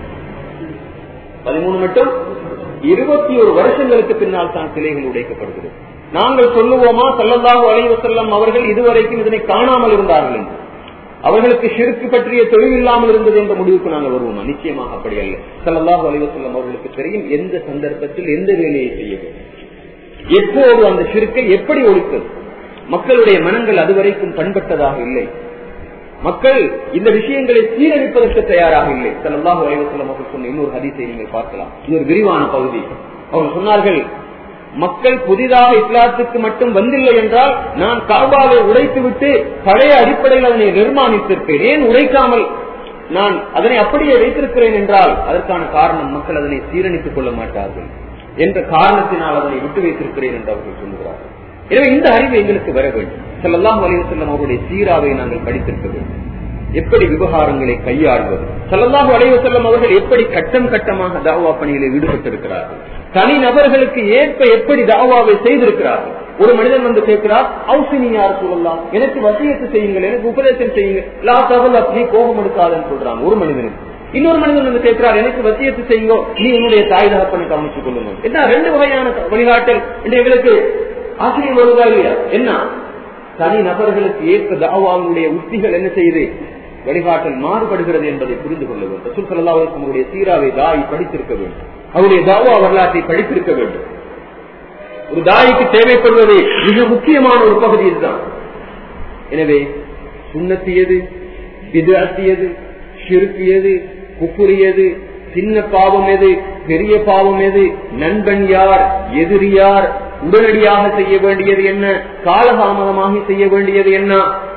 பதிமூணு மட்டும் இருபத்தி ஒரு வருஷங்களுக்கு பின்னால் தான் சிலைகள் உடைக்கப்படுகிறது நாங்கள் சொல்லுவோமா சல்லல்லாஹு அலைவ செல்லம் அவர்கள் இதுவரைக்கும் இதனை காணாமல் இருந்தார்கள் என்று அவர்களுக்கு ஷிருக்கு பற்றிய தொழில் இல்லாமல் இருந்தது என்ற முடிவுக்கு நாங்கள் வருவோமா நிச்சயமாக அப்படி அல்ல சல்லல்லாஹு அலைவ செல்லம் அவர்களுக்கு தெரியும் எந்த சந்தர்ப்பத்தில் எந்த வேலையை செய்ய வேண்டும் எப்போது அந்த ஷிருக்கை எப்படி ஒழித்தது மக்களுடைய மனங்கள் அதுவரைக்கும் பண்பட்டதாக இல்லை மக்கள் இந்த விஷயங்களை சீரழிப்பதற்கு தயாராக இல்லை சல்லாஹு அலைவசல்லம் அவர்கள் சொன்ன இன்னொரு ஹதீஸை நீங்கள் பார்க்கலாம் இது ஒரு விரிவான பகுதி அவர்கள் சொன்னார்கள் மக்கள் புதிதாக இஸ்லாத்துக்கு மட்டும் வந்தில்லை என்றால் நான் காபாவை உடைத்து விட்டு பழைய அடிப்படையில் அதனை நிர்மாணித்திருப்பேன் ஏன் உடைக்காமல் நான் அதனை அப்படியே வைத்திருக்கிறேன் என்றால் அதற்கான காரணம் மக்கள் அதனை சீரணித்துக் கொள்ள மாட்டார்கள் என்ற காரணத்தினால் அதனை விட்டு வைத்திருக்கிறேன் என்று அவர்கள் சொல்லுகிறார்கள் எனவே இந்த அறிவு எங்களுக்கு வர வேண்டும் செல்லல்லாம் வலிவு செல்லும் அவருடைய சீராவை நாங்கள் படித்திருக்க வேண்டும் எப்படி விவகாரங்களை கையாள்வது செல்லல்லாம் வளைவு செல்லும் அவர்கள் எப்படி கட்டம் கட்டமாக தாவா பணியில் ஈடுபட்டிருக்கிறார்கள் தனி நபர்களுக்கு ஏற்ப எப்படி தாவாவை செய்திருக்கிறார்கள் ஒரு மனிதன் வந்து கேட்கிறார் அவுசினி யார் சொல்லலாம் எனக்கு வசியத்து செய்யுங்கள் எனக்கு உபதேசம் செய்யுங்கள் லா தகவல் அப்படி கோபம் எடுக்காதுன்னு சொல்றாங்க ஒரு மனிதனுக்கு இன்னொரு மனிதன் வந்து கேட்கிறார் எனக்கு வசியத்து செய்யுங்க நீ என்னுடைய தாய் தகப்பனை கவனித்துக் கொள்ளுங்கள் என்ன ரெண்டு வகையான வழிகாட்டல் என்று எங்களுக்கு ஆசிரியர் வருதா இல்லையா என்ன தனி நபர்களுக்கு ஏற்ப தாவாவுடைய உத்திகள் என்ன செய்யுது வழிகாட்டல் மாறுபடுகிறது என்பதை புரிந்து கொள்ள வேண்டும் ரசூல் சல்லா அவர்களுடைய சீராவை தாய் படித்திருக்க வேண்டும் அவருடைய தாவா வரலாற்றை படித்திருக்க வேண்டும் ஒரு தாய்க்கு தேவைப்படுவது மிக முக்கியமான ஒரு பகுதி இதுதான் எனவே சுண்ணத்தியது விதாத்தியது சிறுக்கியது குப்புரியது சின்ன பாவம் எது பெரிய பாவம் எது நண்பன் யார் எதிரி யார் உடனடியாக செய்ய வேண்டியது என்ன காலதாமதமாக செய்ய வேண்டியது என்ன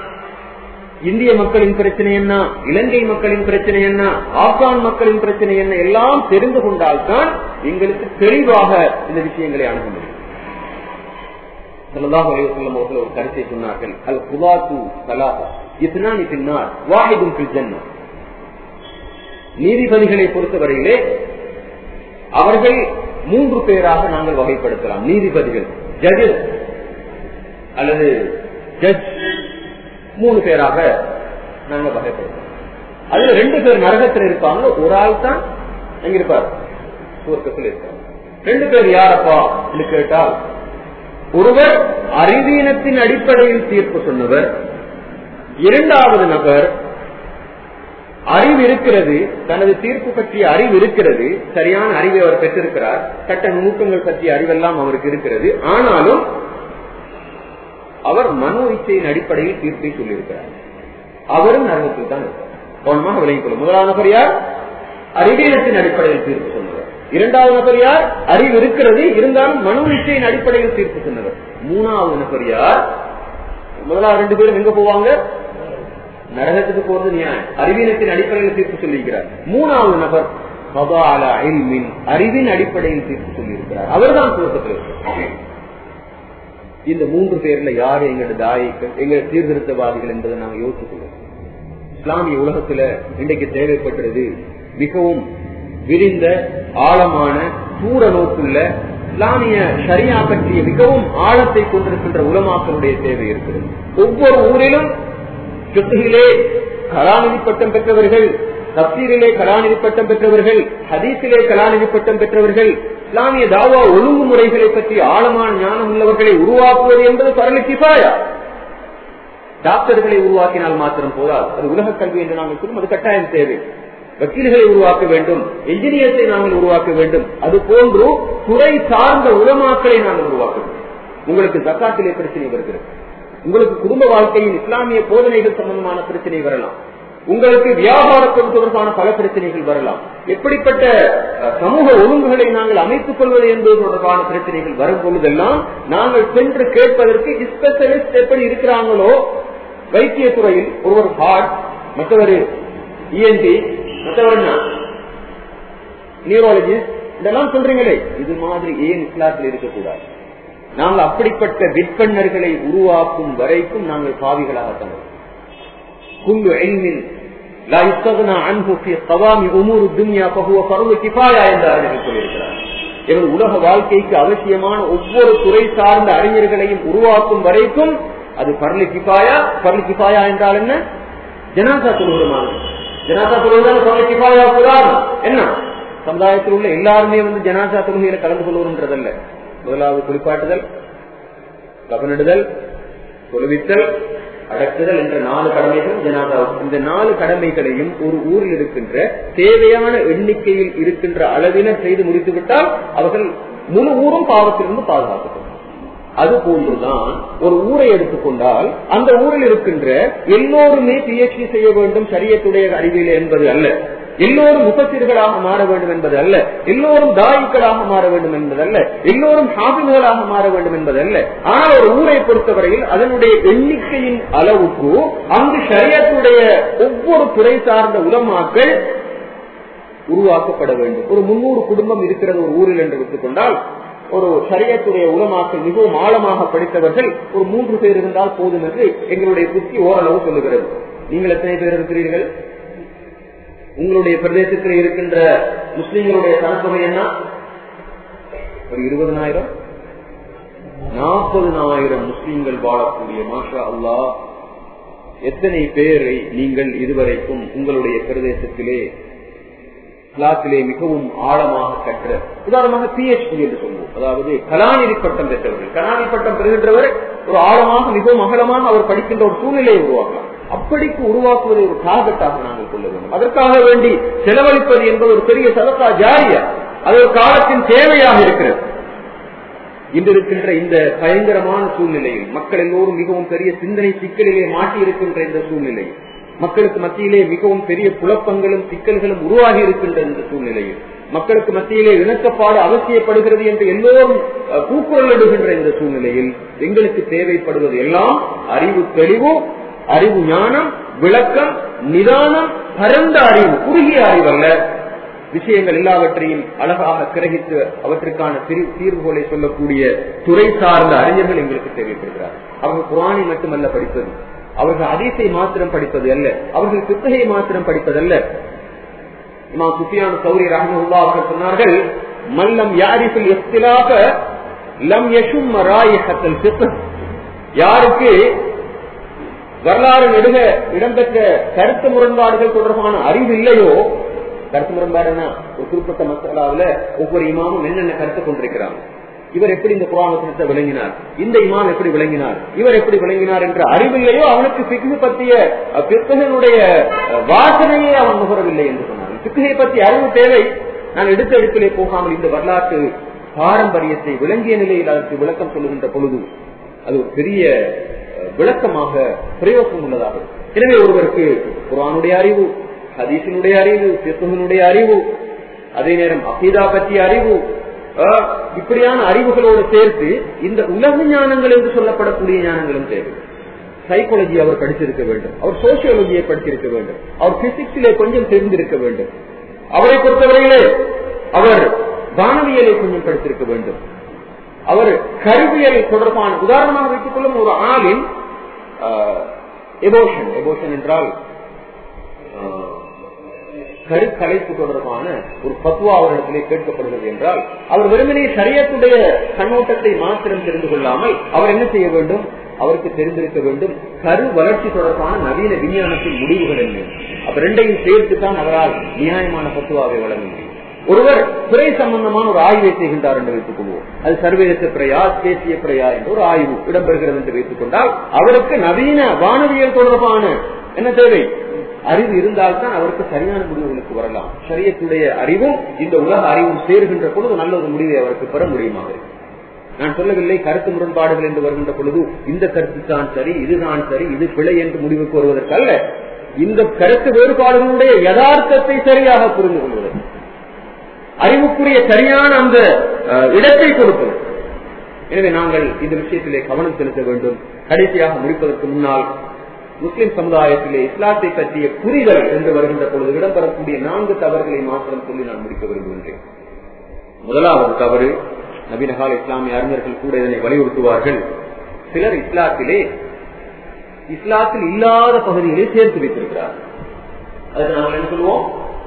இந்திய மக்களின் பிரச்சனை என்ன இலங்கை மக்களின் பிரச்சனை என்ன ஆப்கான் மக்களின் பிரச்சனை என்ன எல்லாம் தெரிந்து கொண்டால்தான் எங்களுக்கு தெளிவாக இந்த விஷயங்களை அணுக முடியும் அவர்கள் ஒரு கருத்தை சொன்னார்கள் அல் குலாத்து சலாதா இத்னானி பின்னார் வாஹிதும் ஜன்னா நீதிபதிகளை பொறுத்தவரையிலே அவர்கள் மூன்று பேராக நாங்கள் வகைப்படுத்தலாம் நீதிபதிகள் ஜட்ஜஸ் அல்லது ஜட்ஜ் மூணு பேராக நாங்கள் வகைப்படுத்தலாம் அதுல ரெண்டு பேர் நரகத்தில் இருப்பாங்க ஒரு ஆள் தான் எங்க இருப்பார் சுவர்க்கத்தில் இருப்பார் ரெண்டு பேர் யாரப்பா என்று கேட்டால் ஒருவர் அறிவீனத்தின் அடிப்படையில் தீர்ப்பு சொன்னவர் இரண்டாவது நபர் அறிவு இருக்கிறது தனது தீர்ப்பு பற்றிய அறிவு இருக்கிறது சரியான அறிவை அவர் பெற்றிருக்கிறார் சட்ட நுணுக்கங்கள் பற்றிய அறிவெல்லாம் அவருக்கு இருக்கிறது ஆனாலும் அவர் மனோ இச்சையின் அடிப்படையில் தீர்ப்பை சொல்லியிருக்கிறார் அவரும் நரகத்தில் தான் இருக்கார் கவனமாக விளங்கிக் கொள்ளும் முதலாவது நபர் யார் அறிவியலத்தின் அடிப்படையில் தீர்ப்பு சொன்னவர் இரண்டாவது நபர் யார் அறிவு இருக்கிறது இருந்தாலும் மனு நிச்சயின் அடிப்படையில் தீர்ப்பு சொன்னவர் மூணாவது நபர் யார் முதலாவது ரெண்டு பேரும் எங்க போவாங்க நரகத்துக்கு போறது நியாயம் அறிவீனத்தின் அடிப்படையில் தீர்ப்பு சொல்லியிருக்கிறார் மூணாவது நபர் பபால இல்மின் அறிவின் அடிப்படையில் தீர்ப்பு சொல்லியிருக்கிறார் அவர்தான் சுருக்கத்தில் இருக்கிறார் இந்த மூன்று பேர்ல யாரு எங்களோட தாயிகள் எங்க சீர்திருத்தவாதிகள் என்பதை நாங்க யோசிச்சுக்கொள்ளும் இஸ்லாமிய உலகத்துல இன்றைக்கு தேவைப்பட்டது மிகவும் விரிந்த ஆழமான தூர நோக்குள்ள இஸ்லாமிய ஷரியா பற்றிய மிகவும் ஆழத்தை கொண்டிருக்கின்ற உலமாக்களுடைய தேவை இருக்கிறது ஒவ்வொரு ஊரிலும் சொத்துகளே கலாநிதி பட்டம் பெற்றவர்கள் தப்சீரிலே கலாநிதி பட்டம் பெற்றவர்கள் ஹதீஸிலே கலாநிதி பட்டம் பெற்றவர்கள் இஸ்லாமிய தாவா ஒழுங்குமுறைகளை பற்றி ஆழமான ஞானம் உள்ளவர்களை உருவாக்குவது என்பது பரல கிபாயா டாக்டர்களை உருவாக்கினால் மாத்திரம் போதால் அது உலக கல்வி என்று நாங்கள் சொல்லும் அது கட்டாயம் தேவை வக்கீல்களை உருவாக்க வேண்டும் என்ஜினியர்ஸை நாங்கள் உருவாக்க வேண்டும் அது போன்று துறை சார்ந்த உலமாக்களை நாங்கள் உருவாக்க வேண்டும் உங்களுக்கு ஜக்காத்திலே பிரச்சனை வருகிறது உங்களுக்கு குடும்ப வாழ்க்கையில் இஸ்லாமிய போதனைகள் சம்பந்தமான பிரச்சனை வரலாம் உங்களுக்கு வியாபாரத்தோடு தொடர்பான பல பிரச்சனைகள் வரலாம் எப்படிப்பட்ட சமூக ஒழுங்குகளை நாங்கள் அமைத்துக் கொள்வது என்பது தொடர்பான பிரச்சனைகள் வரும் பொழுதெல்லாம் நாங்கள் சென்று கேட்பதற்கு ஸ்பெஷலிஸ்ட் எப்படி இருக்கிறாங்களோ வைத்திய துறையில் ஒருவர் ஹார்ட் மற்றவர் இஎன்டி மற்றவர் நியூரோலஜிஸ்ட் இதெல்லாம் சொல்றீங்களே இது மாதிரி ஏன் இஸ்லாத்தில் இருக்கக்கூடாது நாங்கள் அப்படிப்பட்ட விற்பனர்களை உருவாக்கும் வரைக்கும் நாங்கள் பாவிகளாக தமிழ் كل علم لا يستغنى عنه في قوام امور الدنيا فهو فرض كفايه என்று அறிஞர்கள் சொல்லியிருக்கிறார் எனது உலக வாழ்க்கைக்கு அவசியமான ஒவ்வொரு துறை சார்ந்த அறிஞர்களையும் உருவாக்கும் வரைக்கும் அது பர்லி கிஃபாயா பர்லி கிஃபாயா என்றால் என்ன ஜனாசா தொழுகிறமான ஜனாசா தொழுகிறால் பர்லி கிஃபாயா உதாரணம் என்ன சமுதாயத்தில் உள்ள எல்லாருமே வந்து ஜனாசா தொழுகையில கலந்து கொள்வதுன்றதல்ல முதலாவது குளிப்பாட்டுதல் கவனிடுதல் தொழுவித்தல் அடக்குதல் என்ற நாலு கடமைகள் ஜனாதாவுக்கு இந்த நாலு கடமைகளையும் ஒரு ஊரில் இருக்கின்ற தேவையான எண்ணிக்கையில் இருக்கின்ற அளவினர் செய்து முடித்துவிட்டால் அவர்கள் முழு ஊரும் பாவத்திலிருந்து பாதுகாக்கப்படும் அது போன்றுதான் ஒரு ஊரை எடுத்துக்கொண்டால் அந்த ஊரில் இருக்கின்ற எல்லோருமே பிஎச்டி செய்ய வேண்டும் சரியத்துடைய அறிவியல் என்பது அல்ல எல்லோரும் முகத்திர்களாக மாற வேண்டும் என்பது அல்ல எல்லோரும் தாயிக்களாக மாற வேண்டும் என்பதல்ல எல்லோரும் ஹாபில்களாக மாற வேண்டும் என்பதல்ல ஆனால் ஒரு ஊரை பொறுத்தவரையில் அதனுடைய எண்ணிக்கையின் அளவுக்கு அங்கு சரியத்துடைய ஒவ்வொரு துறை சார்ந்த உலமாக்கள் உருவாக்கப்பட வேண்டும் ஒரு முன்னூறு குடும்பம் இருக்கிறது ஒரு ஊரில் என்று எடுத்துக்கொண்டால் ஒரு சரியத்துடைய உலமாக்கள் மிகவும் ஆழமாக படித்தவர்கள் ஒரு மூன்று பேர் இருந்தால் போதும் என்று எங்களுடைய புத்தி ஓரளவு சொல்லுகிறது நீங்கள் எத்தனை பேர் இருக்கிறீர்கள் உங்களுடைய பிரதேசத்தில் இருக்கின்ற முஸ்லிம்களுடைய சனத்தொகை என்ன ஒரு இருபதனாயிரம் நாற்பதனாயிரம் முஸ்லிம்கள் வாழக்கூடிய மாஷா அல்லா எத்தனை பேரை நீங்கள் இதுவரைக்கும் உங்களுடைய பிரதேசத்திலே கிளாஸிலே மிகவும் ஆழமாக கற்ற உதாரணமாக பிஹெச்டி என்று சொல்லுவோம் அதாவது கலாநிதி பட்டம் பெற்றவர்கள் கலாநிதி பட்டம் பெறுகின்றவர் ஒரு ஆழமாக மிகவும் அகலமாக அவர் படிக்கின்ற ஒரு சூழ்நிலையை உருவாக்கலாம் அப்படிக்கு உருவாக்குவதை ஒரு டார்கெட்டாக நாங்கள் கொள்ள வேண்டும் அதற்காக வேண்டி செலவழிப்பது என்பது ஒரு பெரிய சதக்கா ஜாரியா அது ஒரு காலத்தின் தேவையாக இருக்கிறது இன்று இருக்கின்ற இந்த பயங்கரமான சூழ்நிலையில் மக்கள் எல்லோரும் மிகவும் பெரிய சிந்தனை சிக்கலிலே மாட்டி இருக்கின்ற இந்த சூழ்நிலையில் மக்களுக்கு மத்தியிலே மிகவும் பெரிய குழப்பங்களும் சிக்கல்களும் உருவாகி இருக்கின்ற இந்த சூழ்நிலையில் மக்களுக்கு மத்தியிலே இணக்கப்பாடு அவசியப்படுகிறது என்று எல்லோரும் கூக்குரல் எடுகின்ற இந்த சூழ்நிலையில் எங்களுக்கு தேவைப்படுவது எல்லாம் அறிவு தெளிவு அறிவு ஞானம் விளக்கம் நிதானம் பரந்த அறிவு குறுகிய அறிவல்ல விஷயங்கள் எல்லாவற்றையும் அழகாக கிரகித்து அவற்றுக்கான தீர்வுகளை சொல்லக்கூடிய துறை சார்ந்த அறிஞர்கள் எங்களுக்கு தேவைப்படுகிறார் அவர்கள் குரானை மட்டுமல்ல படிப்பது அவர்கள் அதிசை மாத்திரம் படிப்பது அல்ல அவர்கள் புத்தகையை மாத்திரம் படிப்பதல்ல இமா சுஃபியான் சௌரி ரஹமுல்லா அவர்கள் சொன்னார்கள் மல்லம் யாரிஃபில் எஸ்திலாக லம் யஷும் ராயகத்தல் சித்தம் யாருக்கு வரலாறு நெடுக இடம்பெற்ற கருத்து முரண்பாடுகள் தொடர்பான அறிவு இல்லையோ கருத்து முரண்பாடுனா ஒரு குறிப்பிட்ட மசாலாவில் ஒவ்வொரு இமாமும் என்னென்ன கருத்து கொண்டிருக்கிறாங்க இவர் எப்படி இந்த புராணத்தை விளங்கினார் இந்த இமாம் எப்படி விளங்கினார் இவர் எப்படி விளங்கினார் என்ற அறிவில்லையோ அவனுக்கு பிக்கு பற்றிய பித்தகனுடைய வாசனையே அவன் நுகரவில்லை என்று சொன்னார் பிக்குகை பற்றி அறிவு தேவை நான் எடுத்த எடுப்பிலே போகாமல் இந்த வரலாற்று பாரம்பரியத்தை விளங்கிய நிலையில் அதற்கு விளக்கம் சொல்லுகின்ற பொழுது அது ஒரு பெரிய விளக்கமாக பிரயோகம் உள்ளதாக எனவே ஒருவருக்கு குரானுடைய அறிவு ஹதீசினுடைய அறிவு சித்துவனுடைய அறிவு அதே நேரம் அகீதா பற்றிய அறிவு அஹ், இப்படியான அறிவுகளோடு சேர்த்து இந்த உலக ஞானங்கள் என்று சொல்லப்படக்கூடிய ஞானங்களும் தேவை சைக்காலஜி அவர் படிச்சிருக்க வேண்டும் அவர் சோசியாலஜியை படிச்சிருக்க வேண்டும் அவர் பிசிக்ஸிலே கொஞ்சம் தெரிந்திருக்க வேண்டும் அவரை பொறுத்தவரையிலே அவர் வானவியலை கொஞ்சம் படித்திருக்க வேண்டும் அவர் கருவியல் தொடர்பான உதாரணமாக வைத்துக் கொள்ளும் ஒரு ஆளின் எபோஷன் எபோஷன் என்றால் ஆஹ், கருக்கலைப்பு தொடர்பான ஒரு பத்துவா அவரிடத்திலே கேட்கப்படுகிறது என்றால் அவர் வெறுமனே சரியத்துடைய கண்ணோட்டத்தை மாத்திரம் தெரிந்து கொள்ளாமல் அவர் என்ன செய்ய வேண்டும் அவருக்கு தெரிந்திருக்க வேண்டும் கரு வளர்ச்சி தொடர்பான நவீன விஞ்ஞானத்தின் முடிவுகள் என்ன அப்ப ரெண்டையும் சேர்த்து தான் அவரால் நியாயமான பத்துவாவை வழங்க முடியும் ஒருவர் துறை சம்பந்தமான ஒரு ஆய்வை செய்கின்றார் என்று வைத்துக் கொள்வோம் அது சர்வதேச பிரயா தேசிய பிரயா என்ற ஒரு ஆய்வு இடம்பெறுகிறது என்று வைத்துக் கொண்டால் அவருக்கு நவீன வானவியல் தொடர்பான என்ன தேவை அறிவு இருந்தால்தான் அவருக்கு சரியான முடிவுகளுக்கு வரலாம் சரியத்துடைய அறிவும் இந்த உலக அறிவும் சேருகின்ற பொழுது நல்ல ஒரு முடிவை அவருக்கு பெற முடியுமாக இருக்கு நான் சொல்லவில்லை கருத்து முரண்பாடுகள் என்று வருகின்ற பொழுது இந்த கருத்து தான் சரி இதுதான் சரி இது பிழை என்று முடிவுக்கு வருவதற்கு அல்ல இந்த கருத்து வேறுபாடுகளுடைய யதார்த்தத்தை சரியாக புரிந்து கொள்வதற்கு அறிவுக்குரிய சரியான அந்த அஹ், இடத்தை கொடுப்பது எனவே நாங்கள் இந்த விஷயத்திலே கவனம் செலுத்த வேண்டும் கடைசியாக முடிப்பதற்கு முன்னால் முஸ்லிம் சமுதாயத்திலே இஸ்லாத்தை பற்றிய புரிதல் என்று வருகின்ற பொழுது இடம்பெறக்கூடிய நான்கு தவறுகளை மாத்திரம் சொல்லி நான் முடிக்க விரும்புகின்றேன் முதலாவது தவறு நவீனகால இஸ்லாமிய அறிஞர்கள் கூட இதனை வலியுறுத்துவார்கள் சிலர் இஸ்லாத்திலே இஸ்லாத்தில் இல்லாத பகுதிகளை சேர்த்து வைத்திருக்கிறார்கள் அதுக்கு நாங்கள் என்ன சொல்லுவோம்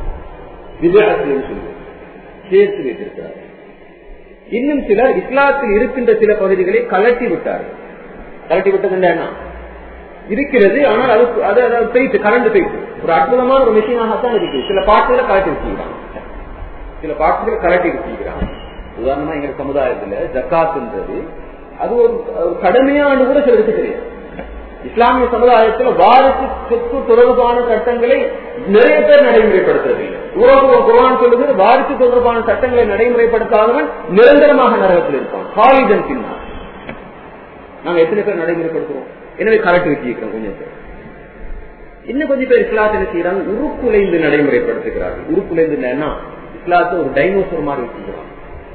விதத்தில் சொல்லுவோம் சேர்த்து வைத்திருக்கிறார்கள் இன்னும் சிலர் இஸ்லாத்தில் இருக்கின்ற சில பகுதிகளை கலட்டி விட்டார்கள் கலட்டி விட்டது என்ன இருக்கிறது ஆனால் அது அது அது போயிட்டு கரண்ட் போயிட்டு ஒரு அற்புதமான ஒரு மிஷினாகத்தான் இருக்கு சில பாட்டுகளை கலட்டி வச்சுக்கிறாங்க சில பாட்டுகளை கலட்டி வச்சுக்கிறாங்க உதாரணமா எங்க சமுதாயத்துல ஜக்காத்துன்றது அது ஒரு ஒரு கடமையான்னு கூட சிலருக்கு தெரியாது இஸ்லாமிய சமுதாயத்துல வாரிசு சொத்து தொடர்பான சட்டங்களை நிறைய பேர் நடைமுறைப்படுத்துறதில்லை உறவு குரான் சொல்லுகிறது வாரிசு தொடர்பான சட்டங்களை நடைமுறைப்படுத்தாதவன் நிரந்தரமாக நரகத்தில் இருப்பான் காலிதன் பின்னால் நாங்க எத்தனை பேர் நடைமுறைப்படுத்துறோம் எனவே கரெக்ட் வச்சிருக்கிறோம் கொஞ்சம் பேர் இன்னும் கொஞ்சம் பேர் இஸ்லாத்தை என்ன செய்யறாங்க உருக்குலைந்து நடைமுறைப்படுத்துகிறார்கள் உருக்குலைந்து என்ன இஸ்லாத்தை ஒரு டைனோசர் மாதிரி வச்சுக்கிறாங்க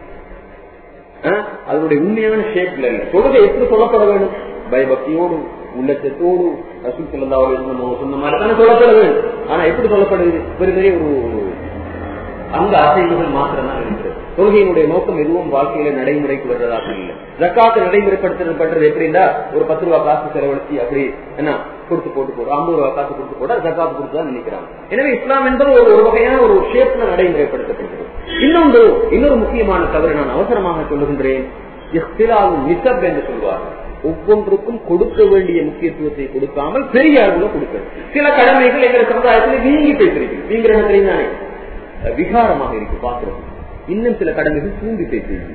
அஹ், அதனுடைய உண்மையான ஷேப்ல இல்ல தொழுகை எப்படி சொல்லப்பட வேண்டும் பயபக்தியோடு உள்ளச்சத்தோடு ரசூல் சொல்லா சொன்ன மாதிரி தானே சொல்லப்பட வேண்டும் ஆனா எப்படி சொல்லப்படுது பெரிய பெரிய ஒரு அந்த அசைவுகள் மாத்திரம் தான் இருக்கிறது தொழுகையினுடைய நோக்கம் எதுவும் வாழ்க்கையில நடைமுறைக்கு வர்றதாக இல்லை ஜக்காத்து நடைமுறைப்படுத்துறது எப்படின்னா ஒரு பத்து ரூபா காசு செலவழிச்சு அப்படி என்ன கொடுத்து போட்டு போடும் ஐம்பது ரூபா காசு கொடுத்து போட ஜக்காத்து கொடுத்து தான் நினைக்கிறாங்க எனவே இஸ்லாம் என்பது ஒரு ஒரு வகையான ஒரு ஷேப்ல நடைமுறைப்படுத்தப்படுகிறது இன்னொன்று இன்னொரு முக்கியமான தவறு நான் அவசரமாக சொல்லுகின்றேன் இஃப்திலாவும் நிசப் என்று சொல்வார் ஒவ்வொன்றுக்கும் கொடுக்க வேண்டிய முக்கியத்துவத்தை கொடுக்காமல் பெரிய அளவுல கொடுக்கிறது சில கடமைகள் எங்கள் சமுதாயத்தில் வீங்கி பேசிருக்கு வீங்கிற தெரியுதானே விகாரமாக இருக்கு பாக்குறது இன்னும் சில கடமைகள் தூண்டி பேசிருக்கு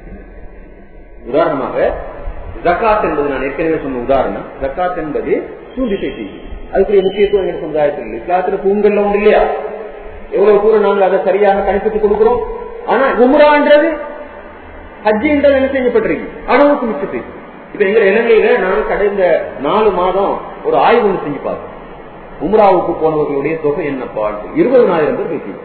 உதாரணமாக ஜக்காத் என்பது நான் ஏற்கனவே சொன்ன உதாரணம் ஜக்காத் என்பது தூண்டி பேசிருக்கு அதுக்குரிய முக்கியத்துவம் எங்க சமுதாயத்தில் இல்லை இஸ்லாத்துல தூங்கல்ல ஒன்று இல்லையா எவ்வளவு தூரம் நாங்கள் அதை சரியாக கணிப்பித்து கொடுக்கிறோம் ஆனா உம்ரான்றது ஹஜ்ஜி என்றால் என்ன செய்யப்பட்டிருக்கு அளவுக்கு மிச்ச பேசி இப்ப எங்க இலங்கையில நான் கடந்த நாலு மாதம் ஒரு ஆய்வு ஒன்று செஞ்சு பார்த்தோம் உம்ராவுக்கு போனவர்களுடைய தொகை என்னப்பா இருபதனாயிரம் பேர் பேசியிருக்காங்க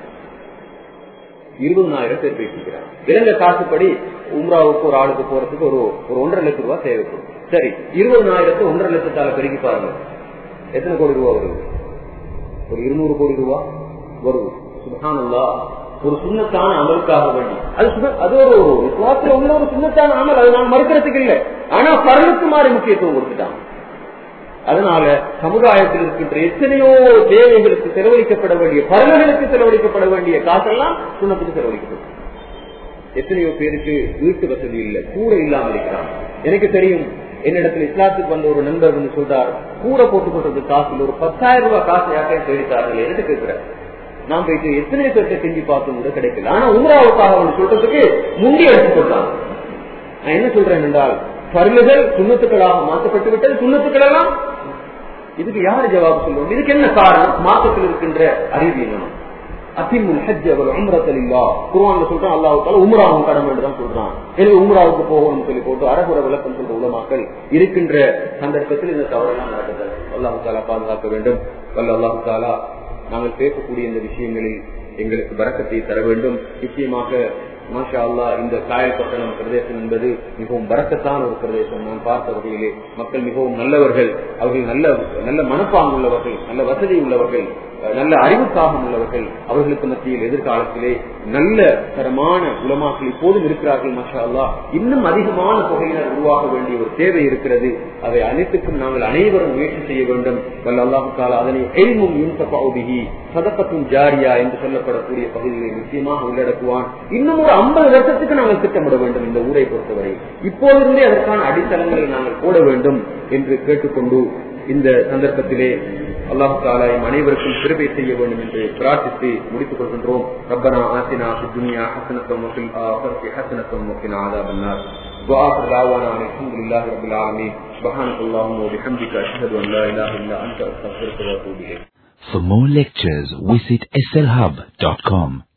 இருபதனாயிரம் பேர் பேசிக்கிறாங்க இலங்கை காசுப்படி உம்ராவுக்கு ஒரு ஆளுக்கு போறதுக்கு ஒரு ஒரு ஒன்றரை லட்சம் ரூபாய் தேவைப்படும் சரி இருபதனாயிரத்து ஒன்றரை லட்சத்தால பெருகி பாருங்க எத்தனை கோடி ரூபா வருது ஒரு இருநூறு கோடி ரூபா வருது சுபஹானல்லா ஒரு சுண்ணத்தான அமலுக்காக வேண்டி அது சுக- அது ஒரு ஒரு விசுவாசத்துல உள்ள ஒரு சுண்ணத்தான அமல் அதை நான் மறுக்கிறதுக்கு இல்லை ஆனா பரலுக்கு மாறி முக்கியத்துவம் கொடுத்துட்டாங்க அதனால சமுதாயத்தில் இருக்கின்ற எத்தனையோ தேவைகளுக்கு செலவழிக்கப்பட வேண்டிய பரல்களுக்கு செலவழிக்கப்பட வேண்டிய காசெல்லாம் சுண்ணத்துக்கு செலவழிக்கப்படும் எத்தனையோ பேருக்கு வீட்டு வசதி இல்லை கூரை இல்லாமல் இருக்கிறாங்க எனக்கு தெரியும் என்னிடத்துல இஸ்லாத்துக்கு வந்த ஒரு நண்பர் வந்து சொல்றார் கூரை போட்டு கொண்டது காசு இல்லை ஒரு பத்தாயிரம் ரூபாய் காசு யாக்கையும் தேடித்தார்கள் என்று கேட்கிறேன் நான் போயிட்டு எத்தனை பேர்த்த செஞ்சு பார்த்தும் கூட கிடைக்கல ஆனா உமராவுக்காக அவன் சொல்றதுக்கு முந்தி எடுத்து சொல்றாங்க நான் என்ன சொல்றேன் என்றால் பருளுகள் சுண்ணத்துக்களாக மாற்றப்பட்டு விட்டது சுண்ணத்துக்கள் எல்லாம் இதுக்கு யாரு ஜவாப் சொல்லுவோம் இதுக்கு என்ன காரணம் மாற்றத்தில் இருக்கின்ற அறிவியல் அசிமுல் ஹஜ் அவர் உம்ரத்தில் இல்லா குருவான்ல சொல்றான் அல்லாவுக்கால உம்ராவும் கடமை தான் சொல்றான் எனவே உம்ராவுக்கு போகணும்னு சொல்லி போட்டு அரகுர விளக்கம் சொல்ற உலமாக்கள் இருக்கின்ற சந்தர்ப்பத்தில் இந்த தவறெல்லாம் நடக்குது அல்லாஹு தாலா பாதுகாக்க வேண்டும் வல்ல அல்லாஹு தாலா நாங்கள் பேசக்கூடிய இந்த விஷயங்களில் எங்களுக்கு பறக்கத்தை தர வேண்டும் நிச்சயமாக மாஷா அல்லா இந்த காயப்பட்டணம் பிரதேசம் என்பது மிகவும் பறக்கத்தான ஒரு பிரதேசம் நான் பார்த்த வகையிலே மக்கள் மிகவும் நல்லவர்கள் அவர்கள் நல்ல நல்ல மனப்பாங்கு உள்ளவர்கள் நல்ல வசதி உள்ளவர்கள் நல்ல அறிவுக்காகம் உள்ளவர்கள் அவர்களுக்கு மத்தியில் எதிர்காலத்திலே நல்ல தரமான உலமாக்கள் இப்போதும் இருக்கிறார்கள் மஷா அல்லா இன்னும் அதிகமான தொகையினர் உருவாக வேண்டிய ஒரு தேவை இருக்கிறது அதை அனைத்துக்கும் நாங்கள் அனைவரும் முயற்சி செய்ய வேண்டும் வல்ல அல்லாஹுக்கால அதனை எல்மும் இன்சபாவுபிகி சதப்பத்தும் ஜாரியா என்று சொல்லப்படக்கூடிய பகுதிகளை நிச்சயமாக உள்ளடக்குவான் இன்னும் ஒரு ஐம்பது வருஷத்துக்கு நாங்கள் திட்டமிட வேண்டும் இந்த ஊரை பொறுத்தவரை இப்போதிருந்தே அதற்கான அடித்தளங்களை நாங்கள் போட வேண்டும் என்று கேட்டுக்கொண்டு இந்த சந்தர்ப்பத்திலே அல்லாஹு தாலா எம் அனைவருக்கும் சிறுபை செய்ய வேண்டும் என்று பிரார்த்தித்து முடித்துக் கொள்கின்றோம் ரப்பனா ஆசினா துனியா ஹசனத்தம் வஃபில் ஆஃபர்த்தி ஹசனத்தம் வஃபில் ஆதாப் النار وآخر دعوانا أن الحمد لله رب العالمين سبحانك اللهم وبحمدك أشهد أن لا إله إلا أنت أستغفرك وأتوب إليك For more lectures, visit slhub.com.